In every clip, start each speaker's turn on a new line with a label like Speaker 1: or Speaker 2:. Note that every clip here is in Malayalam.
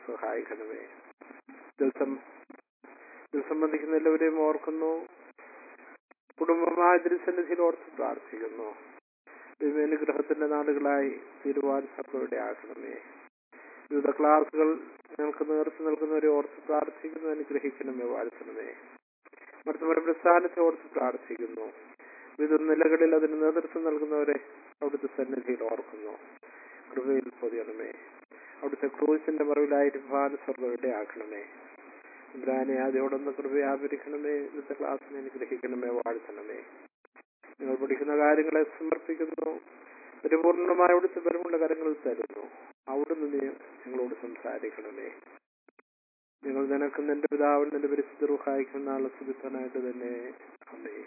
Speaker 1: സഹായിക്കണമേ ഇതിൽ സം- ഇതിൽ സംബന്ധിക്കുന്ന എല്ലാവരെയും ഓർക്കുന്നു കുടുംബമായ തിരുസന്നിധിയിൽ ഓർത്ത് പ്രാർത്ഥിക്കുന്നു ദൈവാനുഗ്രഹത്തിന്റെ നാടുകളായി തീരുവാൻ സഭയുടെ ആക്കണമേ വിവിധ ക്ലാസുകൾ ഞങ്ങൾക്ക് നേതൃത്വം നൽകുന്നവരെ ഓർത്ത് പ്രാർത്ഥിക്കുന്നു അനുഗ്രഹിക്കണമേ വാഴ്ത്തണമേ മറ്റൊരു പ്രസ്ഥാനത്തെ ഓർത്ത് പ്രാർത്ഥിക്കുന്നു വിവിധ നിലകളിൽ അതിന് നേതൃത്വം നൽകുന്നവരെ അവിടുത്തെ സന്നിധിയിൽ ഓർക്കുന്നു കൃപയിൽ പൊതിയണമേ അവിടുത്തെ ക്രൂസിന്റെ മറവിലായിട്ട് ഭാരസ്വർഗയുടെ ആക്കണമേ ഇബ്രാനെ ആദ്യോടൊന്ന് കൃപയാപരിക്കണമേ ഇന്നത്തെ ക്ലാസ്സിനെ അനുഗ്രഹിക്കണമേ വാഴ്ത്തണമേ നിങ്ങൾ പഠിക്കുന്ന കാര്യങ്ങളെ സമർപ്പിക്കുന്നു പരിപൂർണമായ അവിടുത്തെ പരമുള്ള കരങ്ങളിൽ തരുന്നു അവിടുന്ന് നീ ഞങ്ങളോട് സംസാരിക്കണമേ നിങ്ങൾ നിനക്കും നിന്റെ പിതാവിന് നിന്റെ പരിശുദ്ധ റുഹായിക്കുന്ന ആളെ സുഖിത്തനായിട്ട് തന്നെ അമ്മേ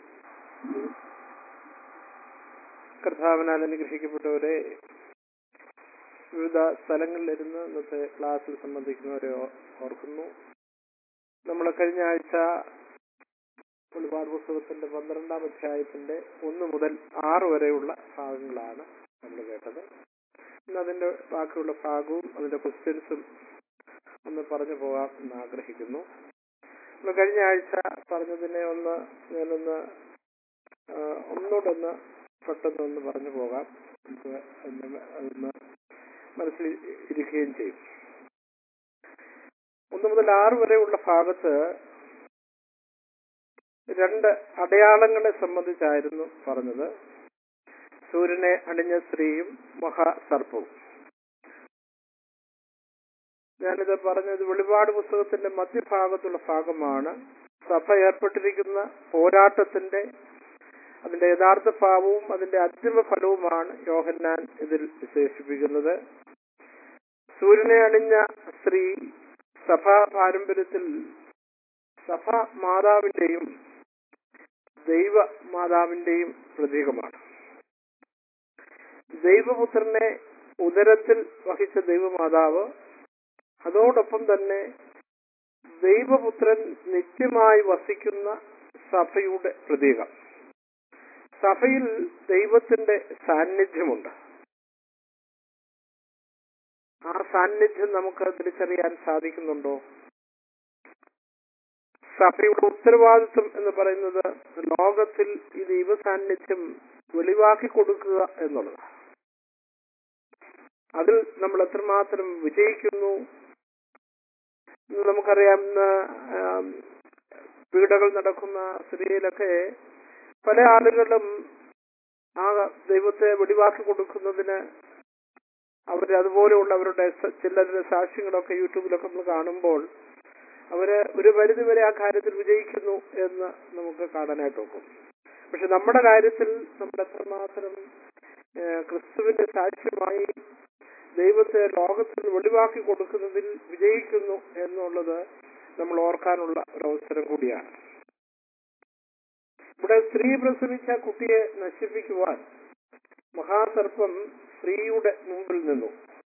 Speaker 1: കർത്താവിനാൽ അനുഗ്രഹിക്കപ്പെട്ടവരെ വിവിധ സ്ഥലങ്ങളിലിരുന്ന് ഇന്നത്തെ ക്ലാസ്സിൽ സംബന്ധിക്കുന്നവരെ ഓ- ഓർക്കുന്നു നമ്മൾ കഴിഞ്ഞ ആഴ്ച ഒരുപാട് പുസ്തകത്തിന്റെ പന്ത്രണ്ടാം അധ്യായത്തിന്റെ ഒന്ന് മുതൽ ആറ് വരെയുള്ള ഭാഗങ്ങളാണ് നമ്മൾ കേട്ടത് ഇന്ന് അതിന്റെ ബാക്കിയുള്ള ഭാഗവും അതിന്റെ ക്വസ്റ്റ്യൻസും ഒന്ന് പറഞ്ഞു പോകാം എന്ന് ആഗ്രഹിക്കുന്നു നമ്മൾ കഴിഞ്ഞ ആഴ്ച പറഞ്ഞതിനെ ഒന്ന് ഞാനൊന്ന് ആ, ഒന്നുകൂടെ ഒന്ന് പെട്ടെന്ന് ഒന്ന് പറഞ്ഞു പോകാം നമുക്ക് അതിന്റെ അതൊന്ന് മനസ്സിൽ ഇരിക്കുകയും ചെയ്യും ഒന്ന് മുതൽ ആറ് വരെയുള്ള ഭാഗത്ത് രണ്ട് അടയാളങ്ങളെ സംബന്ധിച്ചായിരുന്നു പറഞ്ഞത് സൂര്യനെ അണിഞ്ഞ സ്ത്രീയും മഹാസർപ്പവും ഞാനിത് പറഞ്ഞത് വെളിപാട് പുസ്തകത്തിന്റെ മധ്യഭാഗത്തുള്ള ഭാഗമാണ് സഭ ഏർപ്പെട്ടിരിക്കുന്ന പോരാട്ടത്തിന്റെ അതിന്റെ യഥാർത്ഥ ഭാവവും അതിന്റെ അന്തിമ ഫലവുമാണ് യോഹന്നാൻ ഇതിൽ വിശേഷിപ്പിക്കുന്നത് സൂര്യനെ അണിഞ്ഞ സ്ത്രീ സഭാ പാരമ്പര്യത്തിൽ സഭ മാതാവിന്റെയും ദൈവ മാതാവിന്റെയും പ്രതീകമാണ് ദൈവപുത്രനെ ഉദരത്തിൽ വഹിച്ച ദൈവമാതാവ് അതോടൊപ്പം തന്നെ ദൈവപുത്രൻ നിത്യമായി വസിക്കുന്ന സഭയുടെ പ്രതീകം സഭയിൽ ദൈവത്തിന്റെ സാന്നിധ്യമുണ്ട് ആ സാന്നിധ്യം നമുക്ക് തിരിച്ചറിയാൻ സാധിക്കുന്നുണ്ടോ സഭയുടെ ഉത്തരവാദിത്വം എന്ന് പറയുന്നത് ലോകത്തിൽ ഈ ദൈവ സാന്നിധ്യം വെളിവാക്കി കൊടുക്കുക എന്നുള്ളതാണ് അതിൽ നമ്മൾ എത്രമാത്രം വിജയിക്കുന്നു ഇന്ന് നമുക്കറിയാം ഇന്ന് ആം, പീഡകൾ നടക്കുന്ന സ്ഥിതിയിലൊക്കെ പല ആളുകളും ആ ദൈവത്തെ വെളിവാക്കി കൊടുക്കുന്നതിന് അവർ അതുപോലെയുള്ള അവരുടെ സ- ചിലരുടെ സാക്ഷ്യങ്ങളൊക്കെ യൂട്യൂബിലൊക്കെ നമ്മൾ കാണുമ്പോൾ അവര് ഒരു പരിധി വരെ ആ കാര്യത്തിൽ വിജയിക്കുന്നു എന്ന് നമുക്ക് കാണാനായിട്ട് നോക്കും പക്ഷെ നമ്മുടെ കാര്യത്തിൽ നമ്മൾ എത്രമാത്രം ഏഹ്, ക്രിസ്തുവിന്റെ സാക്ഷ്യമായി ദൈവത്തെ ലോകത്തിൽ വെളിവാക്കി കൊടുക്കുന്നതിൽ വിജയിക്കുന്നു എന്നുള്ളത് നമ്മൾ ഓർക്കാനുള്ള ഒരു അവസരം കൂടിയാണ് ഇവിടെ സ്ത്രീ പ്രസവിച്ച കുട്ടിയെ നശിപ്പിക്കുവാൻ മഹാസർപ്പം സ്ത്രീയുടെ മുമ്പിൽ നിന്നു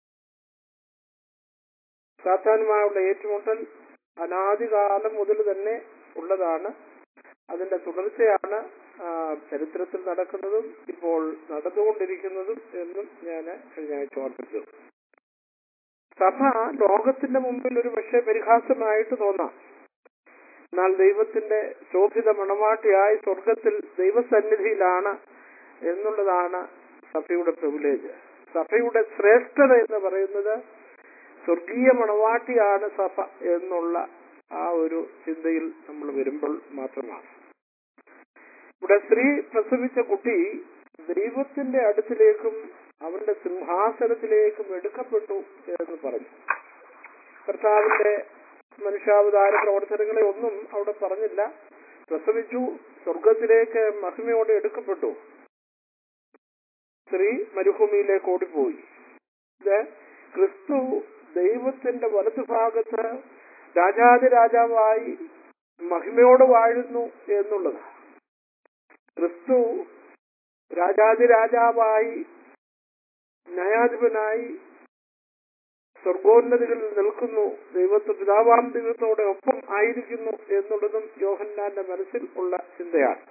Speaker 1: സാധാരണമായുള്ള ഏറ്റുമുട്ടൽ അനാദികാലം മുതൽ തന്നെ ഉള്ളതാണ് അതിന്റെ തുടർച്ചയാണ് ആ, ചരിത്രത്തിൽ നടക്കുന്നതും ഇപ്പോൾ നടന്നുകൊണ്ടിരിക്കുന്നതും എന്നും ഞാൻ കഴിഞ്ഞ ആഴ്ച ഓർപ്പിച്ചു സഭ ലോകത്തിന്റെ മുമ്പിൽ ഒരു പക്ഷേ പരിഹാസമായിട്ട് തോന്നാം എന്നാൽ ദൈവത്തിന്റെ ശോഭിത മണവാട്ടിയായി സ്വർഗത്തിൽ ദൈവസന്നിധിയിലാണ് എന്നുള്ളതാണ് സഭയുടെ പ്രിവിലേജ് സഭയുടെ ശ്രേഷ്ഠത എന്ന് പറയുന്നത് സ്വർഗീയ മണവാട്ടിയാണ് സഭ എന്നുള്ള ആ ഒരു ചിന്തയിൽ നമ്മൾ വരുമ്പോൾ മാത്രമാണ് ഇവിടെ സ്ത്രീ പ്രസവിച്ച കുട്ടി ദൈവത്തിന്റെ അടുത്തിലേക്കും അവന്റെ സിംഹാസനത്തിലേക്കും എടുക്കപ്പെട്ടു എന്ന് പറഞ്ഞു കർത്താവിന്റെ മനുഷ്യാവതാര പ്രവർത്തനങ്ങളെ ഒന്നും അവിടെ പറഞ്ഞില്ല പ്രസവിച്ചു സ്വർഗത്തിലേക്ക് മഹിമയോടെ എടുക്കപ്പെട്ടു സ്ത്രീ മരുഭൂമിയിലേക്ക് ഓടിപ്പോയി ഇത് ക്രിസ്തു ദൈവത്തിന്റെ വലതുഭാഗത്ത് രാജാതി രാജാവായി മഹിമയോടെ വാഴുന്നു എന്നുള്ളത് ക്രിസ്തു രാജാതി രാജാവായി ന്യായാധിപനായി സ്വർഗോന്നതികളിൽ നിൽക്കുന്നു ദൈവത്തെ പിതാവാം ദൈവത്തോടെ ഒപ്പം ആയിരിക്കുന്നു എന്നുള്ളതും യോഹന്നാന്റെ മനസ്സിൽ ഉള്ള ചിന്തയാണ്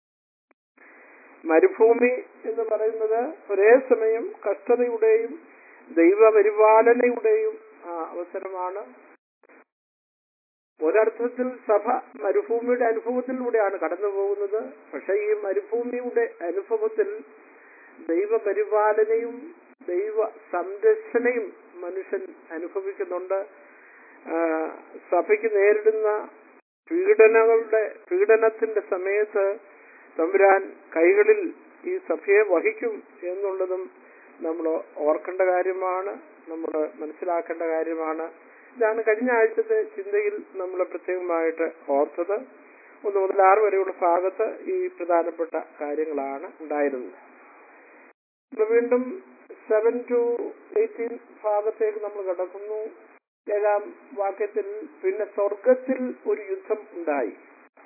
Speaker 1: മരുഭൂമി എന്ന് പറയുന്നത് ഒരേ സമയം കഷ്ടതയുടെയും ദൈവപരിപാലനയുടെയും ആ, അവസരമാണ് ഒരർത്ഥത്തിൽ സഭ മരുഭൂമിയുടെ അനുഭവത്തിലൂടെയാണ് കടന്നു പോകുന്നത് പക്ഷെ ഈ മരുഭൂമിയുടെ അനുഭവത്തിൽ ദൈവപരിപാലനയും ദൈവ സംരക്ഷണയും മനുഷ്യൻ അനുഭവിക്കുന്നുണ്ട് ആ, സഭയ്ക്ക് നേരിടുന്ന പീഡനങ്ങളുടെ പീഡനത്തിന്റെ സമയത്ത് തമ്പുരാൻ കൈകളിൽ ഈ സഭയെ വഹിക്കും എന്നുള്ളതും നമ്മൾ ഓർക്കേണ്ട കാര്യമാണ് നമ്മൾ മനസ്സിലാക്കേണ്ട കാര്യമാണ് ഇതാണ് കഴിഞ്ഞ ആഴ്ചത്തെ ചിന്തയിൽ നമ്മൾ പ്രത്യേകമായിട്ട് ഓർത്തത് ഒന്ന് മുതൽ ആറ് വരെയുള്ള ഭാഗത്ത് ഈ പ്രധാനപ്പെട്ട കാര്യങ്ങളാണ് ഉണ്ടായിരുന്നത് ഇപ്പൊ വീണ്ടും സെവൻ ടു എയ്റ്റീൻ ഭാഗത്തേക്ക് നമ്മൾ കടക്കുന്നു ഏഴാം വാക്യത്തിൽ പിന്നെ സ്വർഗത്തിൽ ഒരു യുദ്ധം ഉണ്ടായി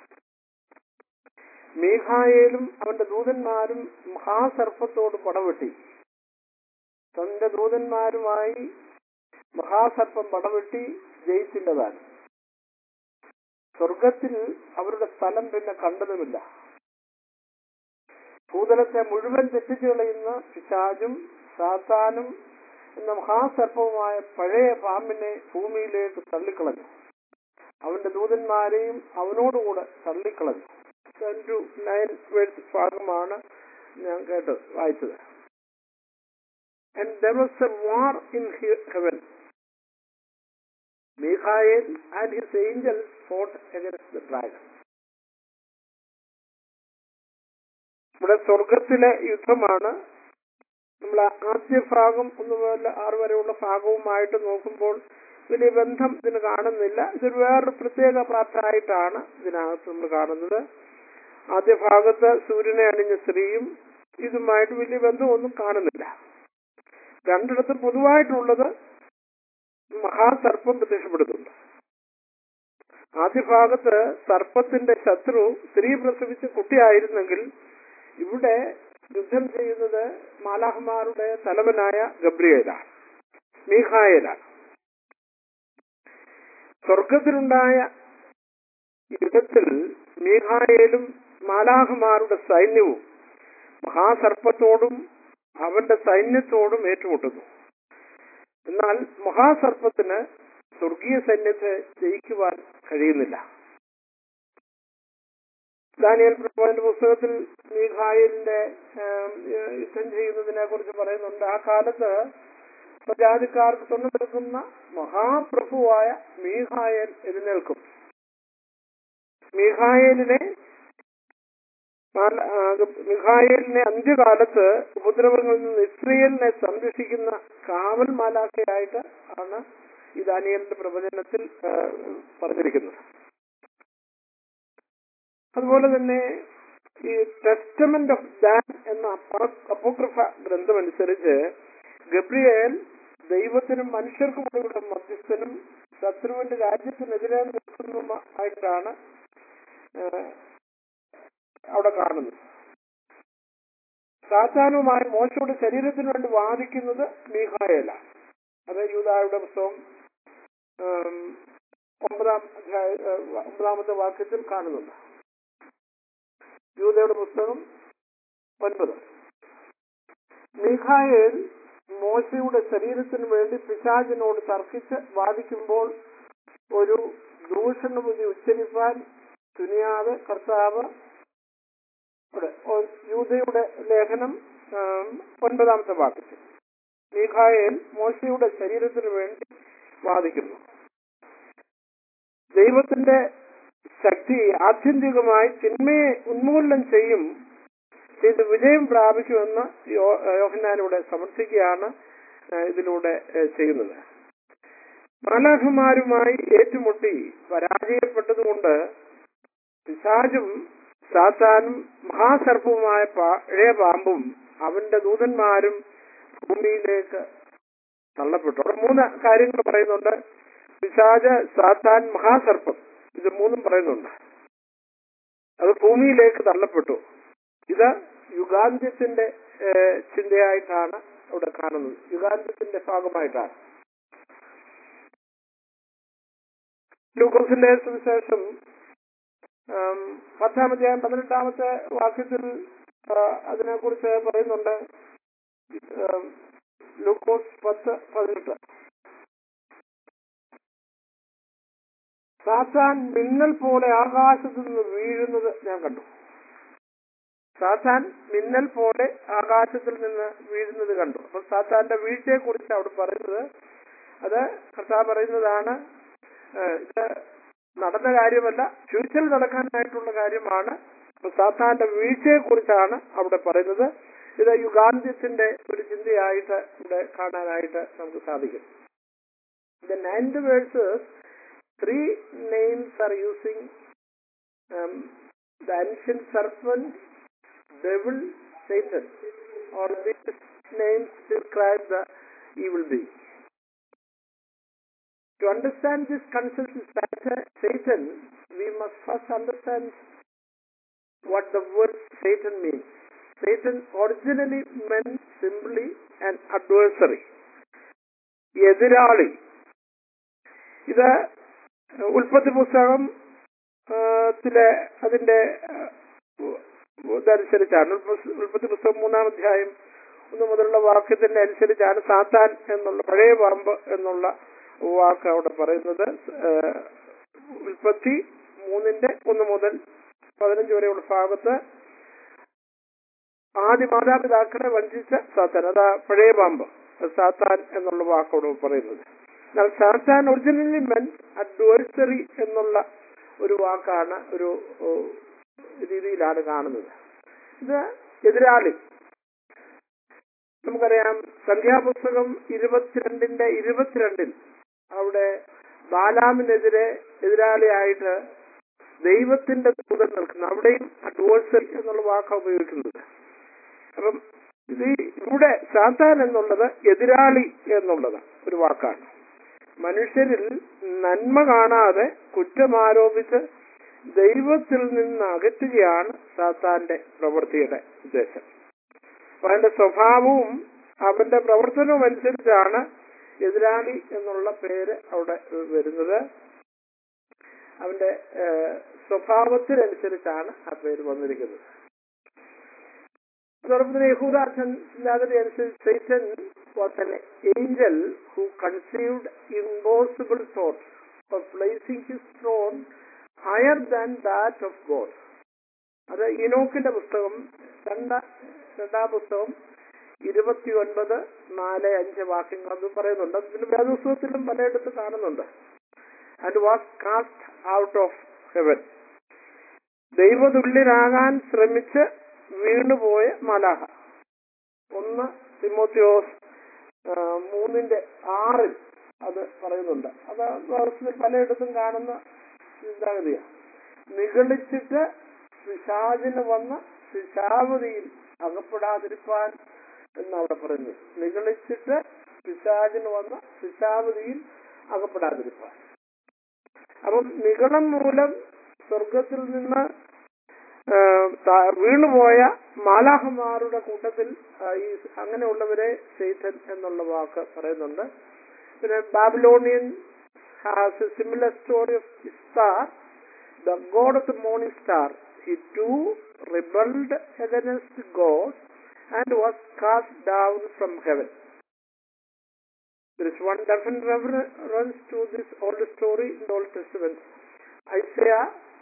Speaker 1: മീഖായേലും അവന്റെ ദൂതന്മാരും മഹാസർപ്പത്തോട് പടവെട്ടി തന്റെ ദൂതന്മാരുമായി മഹാസർപ്പം പടവെട്ടി ജയിച്ചില്ലതാണ് സ്വർഗത്തിൽ അവരുടെ സ്ഥലം പിന്നെ കണ്ടതുമില്ല ഭൂതലത്തെ മുഴുവൻ തെറ്റിച്ചു കളയുന്ന പിശാചും സാത്താനും എന്ന മഹാസർപ്പവുമായ പഴയ പാമ്പിനെ ഭൂമിയിലേക്ക് തള്ളിക്കളഞ്ഞു അവന്റെ ദൂതന്മാരെയും അവനോടുകൂടെ തള്ളിക്കളഞ്ഞു ടു നയൻ വേഴ്സ് ഭാഗമാണ് ഞാൻ കേട്ടത് വായിച്ചത് and there was a war in heaven Michael and his angel fought against the dragon ഇവിടെ സ്വർഗത്തിലെ യുദ്ധമാണ് നമ്മൾ ആദ്യ ഭാഗം ഒന്ന് മുതൽ ആറ് വരെയുള്ള ഭാഗവുമായിട്ട് നോക്കുമ്പോൾ വലിയ ബന്ധം ഇതിന് കാണുന്നില്ല ഇതൊരു വേറൊരു പ്രത്യേക പ്രാപ്തമായിട്ടാണ് ഇതിനകത്ത് നമ്മൾ കാണുന്നത് ആദ്യ ഭാഗത്ത് സൂര്യനെ അണിഞ്ഞ സ്ത്രീയും ഇതുമായിട്ട് വലിയ ബന്ധമൊന്നും കാണുന്നില്ല രണ്ടിടത്തും പൊതുവായിട്ടുള്ളത് മഹാസർപ്പം പ്രത്യക്ഷപ്പെടുന്നുണ്ട് ആദ്യ ഭാഗത്ത് സർപ്പത്തിന്റെ ശത്രു സ്ത്രീ പ്രസവിച്ച കുട്ടിയായിരുന്നെങ്കിൽ ഇവിടെ യുദ്ധം ചെയ്യുന്നത് മാലാഹമാരുടെ തലവനായ ഗബ്രിയേലാണ് മീഖായേലാണ് സ്വർഗത്തിലുണ്ടായ യുദ്ധത്തിൽ മീഖായേലും മാലാഹമാരുടെ സൈന്യവും മഹാസർപ്പത്തോടും അവന്റെ സൈന്യത്തോടും ഏറ്റുമുട്ടുന്നു എന്നാൽ മഹാസർപ്പത്തിന് സ്വർഗീയ സൈന്യത്തെ ജയിക്കുവാൻ കഴിയുന്നില്ല ദാനിയൽ പ്രഭുവിന്റെ പുസ്തകത്തിൽ മീഖായിലിന്റെ ഏം, ഏഹ്, യുദ്ധം ചെയ്യുന്നതിനെ കുറിച്ച് പറയുന്നുണ്ട് ആ കാലത്ത് പ്രജാതിക്കാർക്ക് തൊണ്ണുനിൽക്കുന്ന മഹാപ്രഭുവായ മീഖായൽ എഴുന്നേൽക്കും മീഖായേലിനെ മാല- ആ, മിഖായേലിനെ അന്ത്യകാലത്ത് ഉപദ്രവങ്ങളിൽ നിന്ന് ഇസ്രയേലിനെ സംരക്ഷിക്കുന്ന കാവൽ മാലാഖയായിട്ട് ആണ് ഈ ദാനിയലിന്റെ പ്രവചനത്തിൽ ആ, പറഞ്ഞിരിക്കുന്നത് അതുപോലെ തന്നെ ഈ ടെസ്റ്റമെന്റ് ഓഫ് ദാൻ എന്ന അപ്പോക്രഫ ഗ്രന്ഥമനുസരിച്ച് ഗബ്രിയേൽ ദൈവത്തിനും മനുഷ്യർക്കും ഇടയിലുള്ള മധ്യസ്ഥനും ശത്രുവിന്റെ രാജ്യത്തിനെതിരെ നിൽക്കുന്നതുമായിട്ടാണ് ആ, അവിടെ കാണുന്നു സാത്താനുമായി മോശയുടെ ശരീരത്തിന് വേണ്ടി വാദിക്കുന്നത് മീഹായല അത് യൂതായുടെ പുസ്തകം ആം, ഒമ്പതാം അധ്യായ ആ, ഒമ്പതാമത്തെ വാക്യത്തിൽ കാണുന്നുണ്ട് യൂതയുടെ പുസ്തകം ഒൻപത് മീഖായേൽ മോശയുടെ ശരീരത്തിന് വേണ്ടി പിശാചിനോട് തർക്കിച്ച് വാദിക്കുമ്പോൾ ഒരു ദൂഷണബുദ്ധി ഉച്ചരിപ്പാൻ തുനിയാതെ കർത്താവ് ഇവിടെ ഒ- യൂദയുടെ ലേഖനം ആം, ഒൻപതാമത്തെ വാക്യത്തിൽ മീഖായേൽ മോശയുടെ ശരീരത്തിന് വേണ്ടി വാദിക്കുന്നു ദൈവത്തിന്റെ ശക്തി ആത്യന്തികമായി തിന്മയെ ഉന്മൂലനം ചെയ്യും ചെയ്ത് വിജയം പ്രാപിക്കുമെന്ന് യോ- യോഹന്നാനിലൂടെ സമർത്ഥിക്കുകയാണ് ആ, ഇതിലൂടെ ആ, ചെയ്യുന്നത് മാലാഖമാരുമായി ഏറ്റുമുട്ടി പരാജയപ്പെട്ടതുകൊണ്ട് പിശാചും സാത്താനും മഹാസർപ്പവുമായ പഴയ പാമ്പും അവന്റെ ദൂതന്മാരും ഭൂമിയിലേക്ക് തള്ളപ്പെട്ടു അവിടെ മൂന്ന് കാര്യങ്ങൾ പറയുന്നുണ്ട് പിശാജ് സാത്താൻ മഹാസർപ്പം ഇത് മൂന്നും പറയുന്നുണ്ട് അത് ഭൂമിയിലേക്ക് തള്ളപ്പെട്ടു ഇത് യുഗാന്ത്യത്തിന്റെ ഏഹ്, ചിന്തയായിട്ടാണ് ഇവിടെ കാണുന്നത് യുഗാന്ത്യത്തിന്റെ ഭാഗമായിട്ടാണ് ലൂക്കോസിന്റെ സുവിശേഷം ആം, പത്താം അധ്യായം പതിനെട്ടാമത്തെ വാക്യത്തിൽ ആ, അതിനെക്കുറിച്ച് പറയുന്നുണ്ട് ആം, ലൂക്കോസ് പത്ത് പതിനെട്ട് സാത്താൻ മിന്നൽ പോലെ ആകാശത്തു നിന്ന് വീഴുന്നത് ഞാൻ കണ്ടു സാത്താൻ മിന്നൽ പോലെ ആകാശത്തിൽ നിന്ന് വീഴുന്നത് കണ്ടു അപ്പൊ സാത്താന്റെ വീഴ്ചയെ കുറിച്ച് അവിടെ പറയുന്നത് അത് കർത്താവ് പറയുന്നതാണ് ഏഹ് ഇത് നടന്ന കാര്യമല്ല ഫ്യൂച്ചറിൽ നടക്കാനായിട്ടുള്ള കാര്യമാണ് അപ്പൊ സാത്താന്റെ വീഴ്ചയെ കുറിച്ചാണ് അവിടെ പറയുന്നത് ഇത് യുഗാന്ത്യത്തിന്റെ ഒരു ചിന്തയായിട്ട് ഇവിടെ കാണാനായിട്ട് നമുക്ക് സാധിക്കും the ninth verses three names are using um, the ancient serpent devil satan or these names describe the evil being to understand this concept is better satan we must first understand what the word satan means satan originally meant simply an adversary എതിരാളി ഇത് ഉൽപ്പത്തി പുസ്തകം ആ, ത്തിലെ അതിന്റെ ആ, ഇതനുസരിച്ചാണ് ഉൽപ്പ- ഉൽപ്പത്തി പുസ്തകം മൂന്നാം അധ്യായം ഒന്ന് മുതലുള്ള വാക്യത്തിന്റെ അനുസരിച്ചാണ് സാത്താൻ എന്നുള്ള പഴയ പാമ്പ് എന്നുള്ള വാക്ക് അവിടെ പറയുന്നത് ആ, ഉൽപ്പത്തി മൂന്നിന്റെ ഒന്ന് മുതൽ പതിനഞ്ച് വരെയുള്ള ഭാഗത്ത് ആദ്യ മാതാപിതാക്കളെ വഞ്ചിച്ച സാത്താൻ അതാ പഴയ പാമ്പ് സാത്താൻ എന്നുള്ള വാക്കോട് പറയുന്നത് എന്നാൽ സാത്താൻ ഒറിജിനലി മെൻ അഡ്വേഴ്സറി എന്നുള്ള ഒരു വാക്കാണ് ഒരു ഓ, രീതിയിലാണ് കാണുന്നത് ഇത് എതിരാളി നമുക്കറിയാം സംഖ്യാപുസ്തകം ഇരുപത്തിരണ്ടിന്റെ ഇരുപത്തിരണ്ടിൽ അവിടെ ബാലാമിനെതിരെ എതിരാളിയായിട്ട് ദൈവത്തിന്റെ ദൂതൻ നിൽക്കുന്നു അവിടെയും അഡ്വേഴ്സറി എന്നുള്ള വാക്കാണ് ഉപയോഗിക്കുന്നത് അപ്പം ഇത് ഈ- ഇവിടെ സാത്താൻ എന്നുള്ളത് എതിരാളി എന്നുള്ളത് ഒരു വാക്കാണ് മനുഷ്യരിൽ നന്മ കാണാതെ കുറ്റമാരോപിച്ച് ദൈവത്തിൽ നിന്ന് അകറ്റുകയാണ് സാത്താന്റെ പ്രവൃത്തിയുടെ ഉദ്ദേശം അപ്പൊ അവന്റെ സ്വഭാവവും അവന്റെ പ്രവർത്തനവും അനുസരിച്ചാണ് എതിരാളി എന്നുള്ള പേര് അവിടെ വരുന്നത് അവന്റെ ഏഹ്, സ്വഭാവത്തിനനുസരിച്ചാണ് ആ പേര് വന്നിരിക്കുന്നത് അതോടൊപ്പം തന്നെ യഹൂദ ചിന്താഗതി അനുസരിച്ച് Satan was an angel who conceived impossible thoughts of placing his throne higher than that of God. അത് ഇനോക്കിന്റെ പുസ്തകം രണ്ട രണ്ടാം പുസ്തകം ഇരുപത്തി ഒൻപത് നാല് അഞ്ച് വാക്യങ്ങൾ അത് പറയുന്നുണ്ട് പിന്നെ വേദപുസ്തകത്തിലും പലയിടത്തും കാണുന്നുണ്ട് and was cast out of heaven ദൈവതുല്യനാകാൻ ശ്രമിച്ച് വീണുപോയ മലാഹ ഒന്ന് തിമോത്തിയോസ് ആ, മൂന്നിന്റെ ആറിൽ അത് പറയുന്നുണ്ട് അത് വേദപുസ്തകത്തിൽ പലയിടത്തും കാണുന്ന ചിന്താഗതിയാണ് നിഗളിച്ചിട്ട് പിശാചിന് വന്ന പിശാവതിയിൽ അകപ്പെടാതിരിപ്പാൻ എന്നവിടെ പറയുന്നു നിഗളിച്ചിട്ട് പിശാചിന് വന്ന പിശാവതിയിൽ അകപ്പെടാതിരിപ്പാൻ അപ്പം നിഗളം മൂലം സ്വർഗത്തിൽ നിന്ന് ആ, താ- വീണുപോയ മാലാഹമാരുടെ കൂട്ടത്തിൽ ആ, ഈ അങ്ങനെയുള്ളവരെ സെയ്തൻ എന്നുള്ള വാക്ക് പറയുന്നുണ്ട് പിന്നെ Babylonian has a similar story of star the god of the morning star he to rebelled against god and was cast down from heaven There is one definite reference to this old story in the Old Testament. Isaiah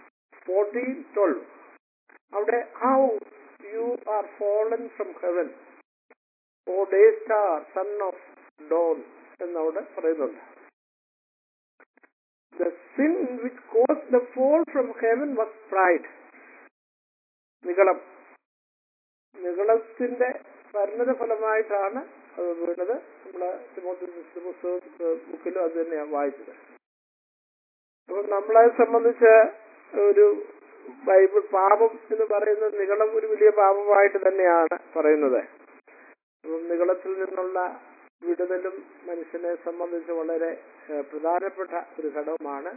Speaker 1: 14:12. അവിടെ how you are fallen from heaven, O day star, son of dawn എന്നവിടെ പറയുന്നുണ്ട് The sin which caused the fall from heaven was pride. നിഗളം നിഗളത്തിന്റെ പരിണത ഫലമായിട്ടാണ് അത് വീണത് നമ്മള് തിമോത്തി പുസ്തകം ബുക്കിലും അത് തന്നെയാണ് വായിച്ചത് അപ്പൊ നമ്മളെ സംബന്ധിച്ച് ഒരു ബൈബിൾ പാപം എന്ന് പറയുന്നത് നിഗളം ഒരു വലിയ പാപമായിട്ട് തന്നെയാണ് പറയുന്നത് അപ്പം നിഗളത്തിൽ നിന്നുള്ള വിടുതലും മനുഷ്യനെ സംബന്ധിച്ച് വളരെ ഏഹ്, പ്രധാനപ്പെട്ട ഒരു ഘടകമാണ്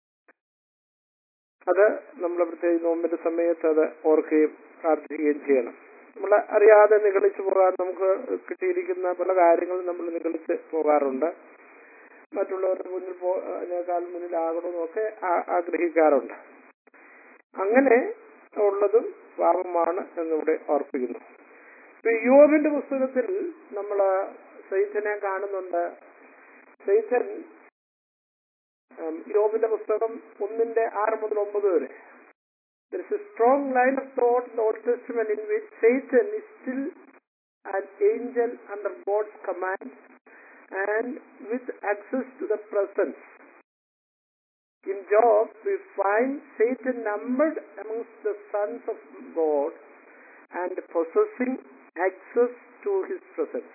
Speaker 1: അത് നമ്മൾ പ്രത്യേകിച്ച് നോമ്പിന്റെ സമയത്ത് അത് ഓർക്കുകയും പ്രാർത്ഥിക്കുകയും ചെയ്യണം നമ്മൾ അറിയാതെ നിഗളിച്ചു പോകാൻ നമുക്ക് കിട്ടിയിരിക്കുന്ന പല കാര്യങ്ങളും നമ്മൾ നിഗളിച്ച് പോകാറുണ്ട് മറ്റുള്ളവരുടെ മുന്നിൽ പോ അതിനേക്കാൾ മുന്നിലാകണമെന്നൊക്കെ ആ- ആഗ്രഹിക്കാറുണ്ട് അങ്ങനെ ഉള്ളതും പാപമാണ് എന്നിവിടെ ഓർപ്പിക്കുന്നു ഇപ്പൊ യോബിന്റെ പുസ്തകത്തിൽ നമ്മൾ സൈത്തനെ കാണുന്നുണ്ട് സൈത്തൻ ഉം, യോബിന്റെ പുസ്തകം ഒന്നിന്റെ ആറ് മുതൽ ഒമ്പത് വരെ There is a strong line of thought in the Old Testament in which Satan is still an angel under God's command and with access to the presence. In Job, we find Satan numbered amongst the sons of God and possessing access to his presence.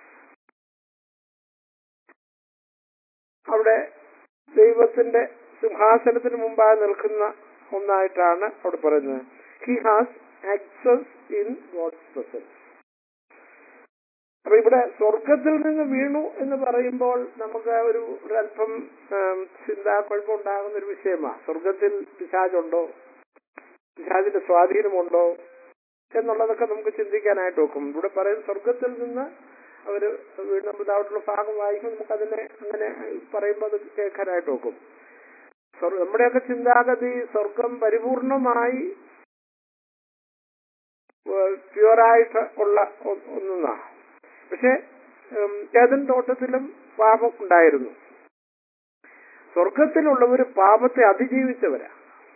Speaker 1: അവിടെ ദൈവത്തിന്റെ സിംഹാസനത്തിന് മുമ്പായി നിൽക്കുന്ന ഒന്നായിട്ടാണ് അവിടെ പറയുന്നത് he has access in God's presence അപ്പൊ ഇവിടെ സ്വർഗത്തിൽ നിന്ന് വീണു എന്ന് പറയുമ്പോൾ നമുക്ക് ഒരു ഒരല്പം ഉം, ചിന്താക്കുഴപ്പം ഉണ്ടാകുന്ന ഒരു വിഷയമാണ് സ്വർഗത്തിൽ പിശാചുണ്ടോ പിശാചിന്റെ സ്വാധീനമുണ്ടോ എന്നുള്ളതൊക്കെ നമുക്ക് ചിന്തിക്കാനായിട്ട് നോക്കും ഇവിടെ പറയും സ്വർഗത്തിൽ നിന്ന് അവര് വീട് നമ്മൾ അവിടെയുള്ള ഭാഗം വായിക്കുമ്പോൾ നമുക്ക് അതിനെ അങ്ങനെ പറയുമ്പോൾ അത് കേൾക്കാനായിട്ട് നോക്കും സ്വർഗ- നമ്മുടെയൊക്കെ ചിന്താഗതി സ്വർഗം പരിപൂർണമായി പ്യുവറായിട്ട് ഉള്ള ഒ- ഒന്നാ പക്ഷെ ഉം, ഏതൻ തോട്ടത്തിലും പാപം ഉണ്ടായിരുന്നു സ്വർഗത്തിലുള്ളവർ പാപത്തെ അതിജീവിച്ചവരാ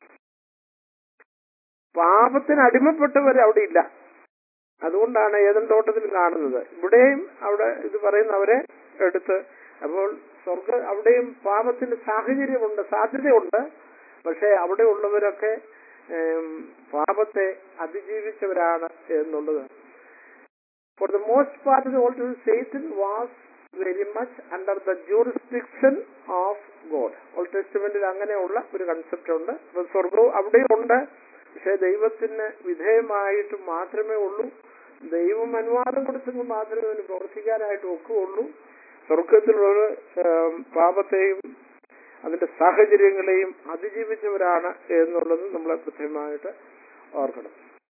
Speaker 1: പാപത്തിന് അടിമപ്പെട്ടവർ അവിടെ ഇല്ല അതുകൊണ്ടാണ് ഏതൻ തോട്ടത്തിൽ കാണുന്നത് ഇവിടെയും അവിടെ ഇത് പറയുന്നവരെ എടുത്ത് അപ്പോൾ സ്വർഗ അവിടെയും പാപത്തിന് സാഹചര്യമുണ്ട് സാധ്യതയുണ്ട് പക്ഷെ അവിടെ ഉള്ളവരൊക്കെ ഏം, പാപത്തെ അതിജീവിച്ചവരാണ് എന്നുള്ളത് For the most part of the Old Testament, Satan was very much under the jurisdiction of God. Old ടെസ്റ്റ്മെന്റിൽ അങ്ങനെയുള്ള ഒരു കൺസെപ്റ്റ് ഉണ്ട് അപ്പൊ സ്വർഗവും അവിടെയും ഉണ്ട് പക്ഷെ ദൈവത്തിന് വിധേയമായിട്ട് മാത്രമേ ഉള്ളൂ ദൈവം അനുവാദം കൊടുത്തെങ്കിൽ മാത്രമേ അവന് പ്രവർത്തിക്കാനായിട്ട് ഒക്കുകയുള്ളൂ സ്വർഗത്തിലുള്ള ഏം, പാപത്തെയും അതിന്റെ സാഹചര്യങ്ങളെയും അതിജീവിച്ചവരാണ് എന്നുള്ളത് നമ്മൾ കൃത്യമായിട്ട് ഓർക്കണം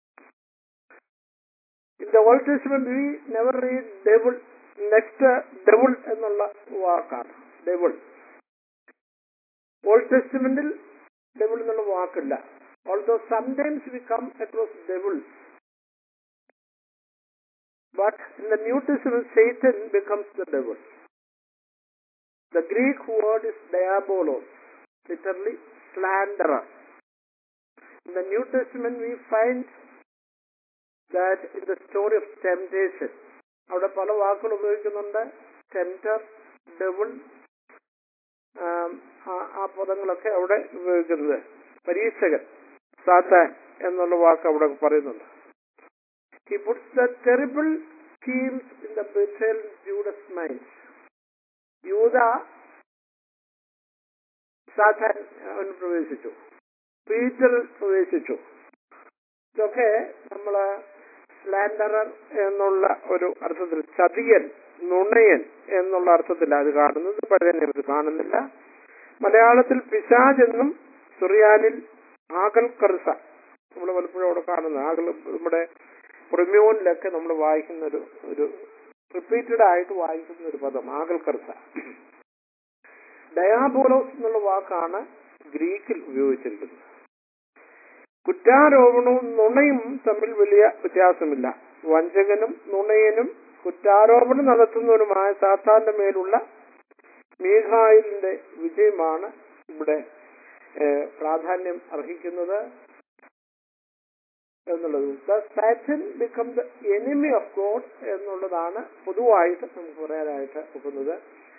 Speaker 1: In the Old Testament, we never read devil. Next, uh, devil എന്നുള്ള വാക്കാണ് devil. ഓൾഡ് ടെസ്റ്റ്മെന്റിൽ devil എന്നുള്ള വാക്കില്ല although sometimes we come across devil. But in the New Testament, Satan becomes the devil. The Greek word is diabolos, literally slanderer. In the New Testament, we find that in the story of temptation അവിടെ പല വാക്കുകൾ ഉപയോഗിക്കുന്നുണ്ട് ടെംറ്റർ ഡെവിൾ ആ പദങ്ങളൊക്കെ അവിടെ ഉപയോഗിക്കുന്നത് പരീക്ഷകൻ സാത്താൻ എന്നുള്ള വാക്ക് അവിടെ പറയുന്നുണ്ട് he puts the terrible schemes in the ബിസൈൽ ജൂഡസ് മൈൻഡ് യൂത സാത്താൻ അവന് പ്രവേശിച്ചു പീറ്ററിൽ പ്രവേശിച്ചു ഇതൊക്കെ നമ്മള് സ്ലാൻഡറർ എന്നുള്ള ഒരു അർത്ഥത്തിൽ ചതിയൻ നുണയൻ എന്നുള്ള അർത്ഥത്തിലാണ് അത് കാണുന്നത് പഴയ നിയമത്തിൽ കാണുന്നില്ല മലയാളത്തിൽ പിശാജ് എന്നും സുറിയാനിൽ ആകൽ കർസ നമ്മൾ പലപ്പോഴും അവിടെ കാണുന്നത് ആകൽ നമ്മുടെ പ്രിമ്യൂനിലൊക്കെ നമ്മൾ വായിക്കുന്ന ഒരു ഒരു റിപ്പീറ്റഡ് ആയിട്ട് വായിക്കുന്ന ഒരു പദം ആകൽ കർസ ഡയാബോലോസ് എന്നുള്ള വാക്കാണ് ഗ്രീക്കിൽ ഉപയോഗിച്ചിരിക്കുന്നത് കുറ്റാരോപണവും നുണയും തമ്മിൽ വലിയ വ്യത്യാസമില്ല വഞ്ചകനും നുണയനും കുറ്റാരോപണം നടത്തുന്നവനുമായ സാത്താന്റെ മേലുള്ള മീഖായിലിന്റെ വിജയമാണ് ഇവിടെ ഏഹ്, പ്രാധാന്യം അർഹിക്കുന്നത് എന്നുള്ളത് the Satan become the enemy of God എന്നുള്ളതാണ് പൊതുവായിട്ട് നമുക്ക് പറയാനായിട്ട് ഒക്കുന്നത്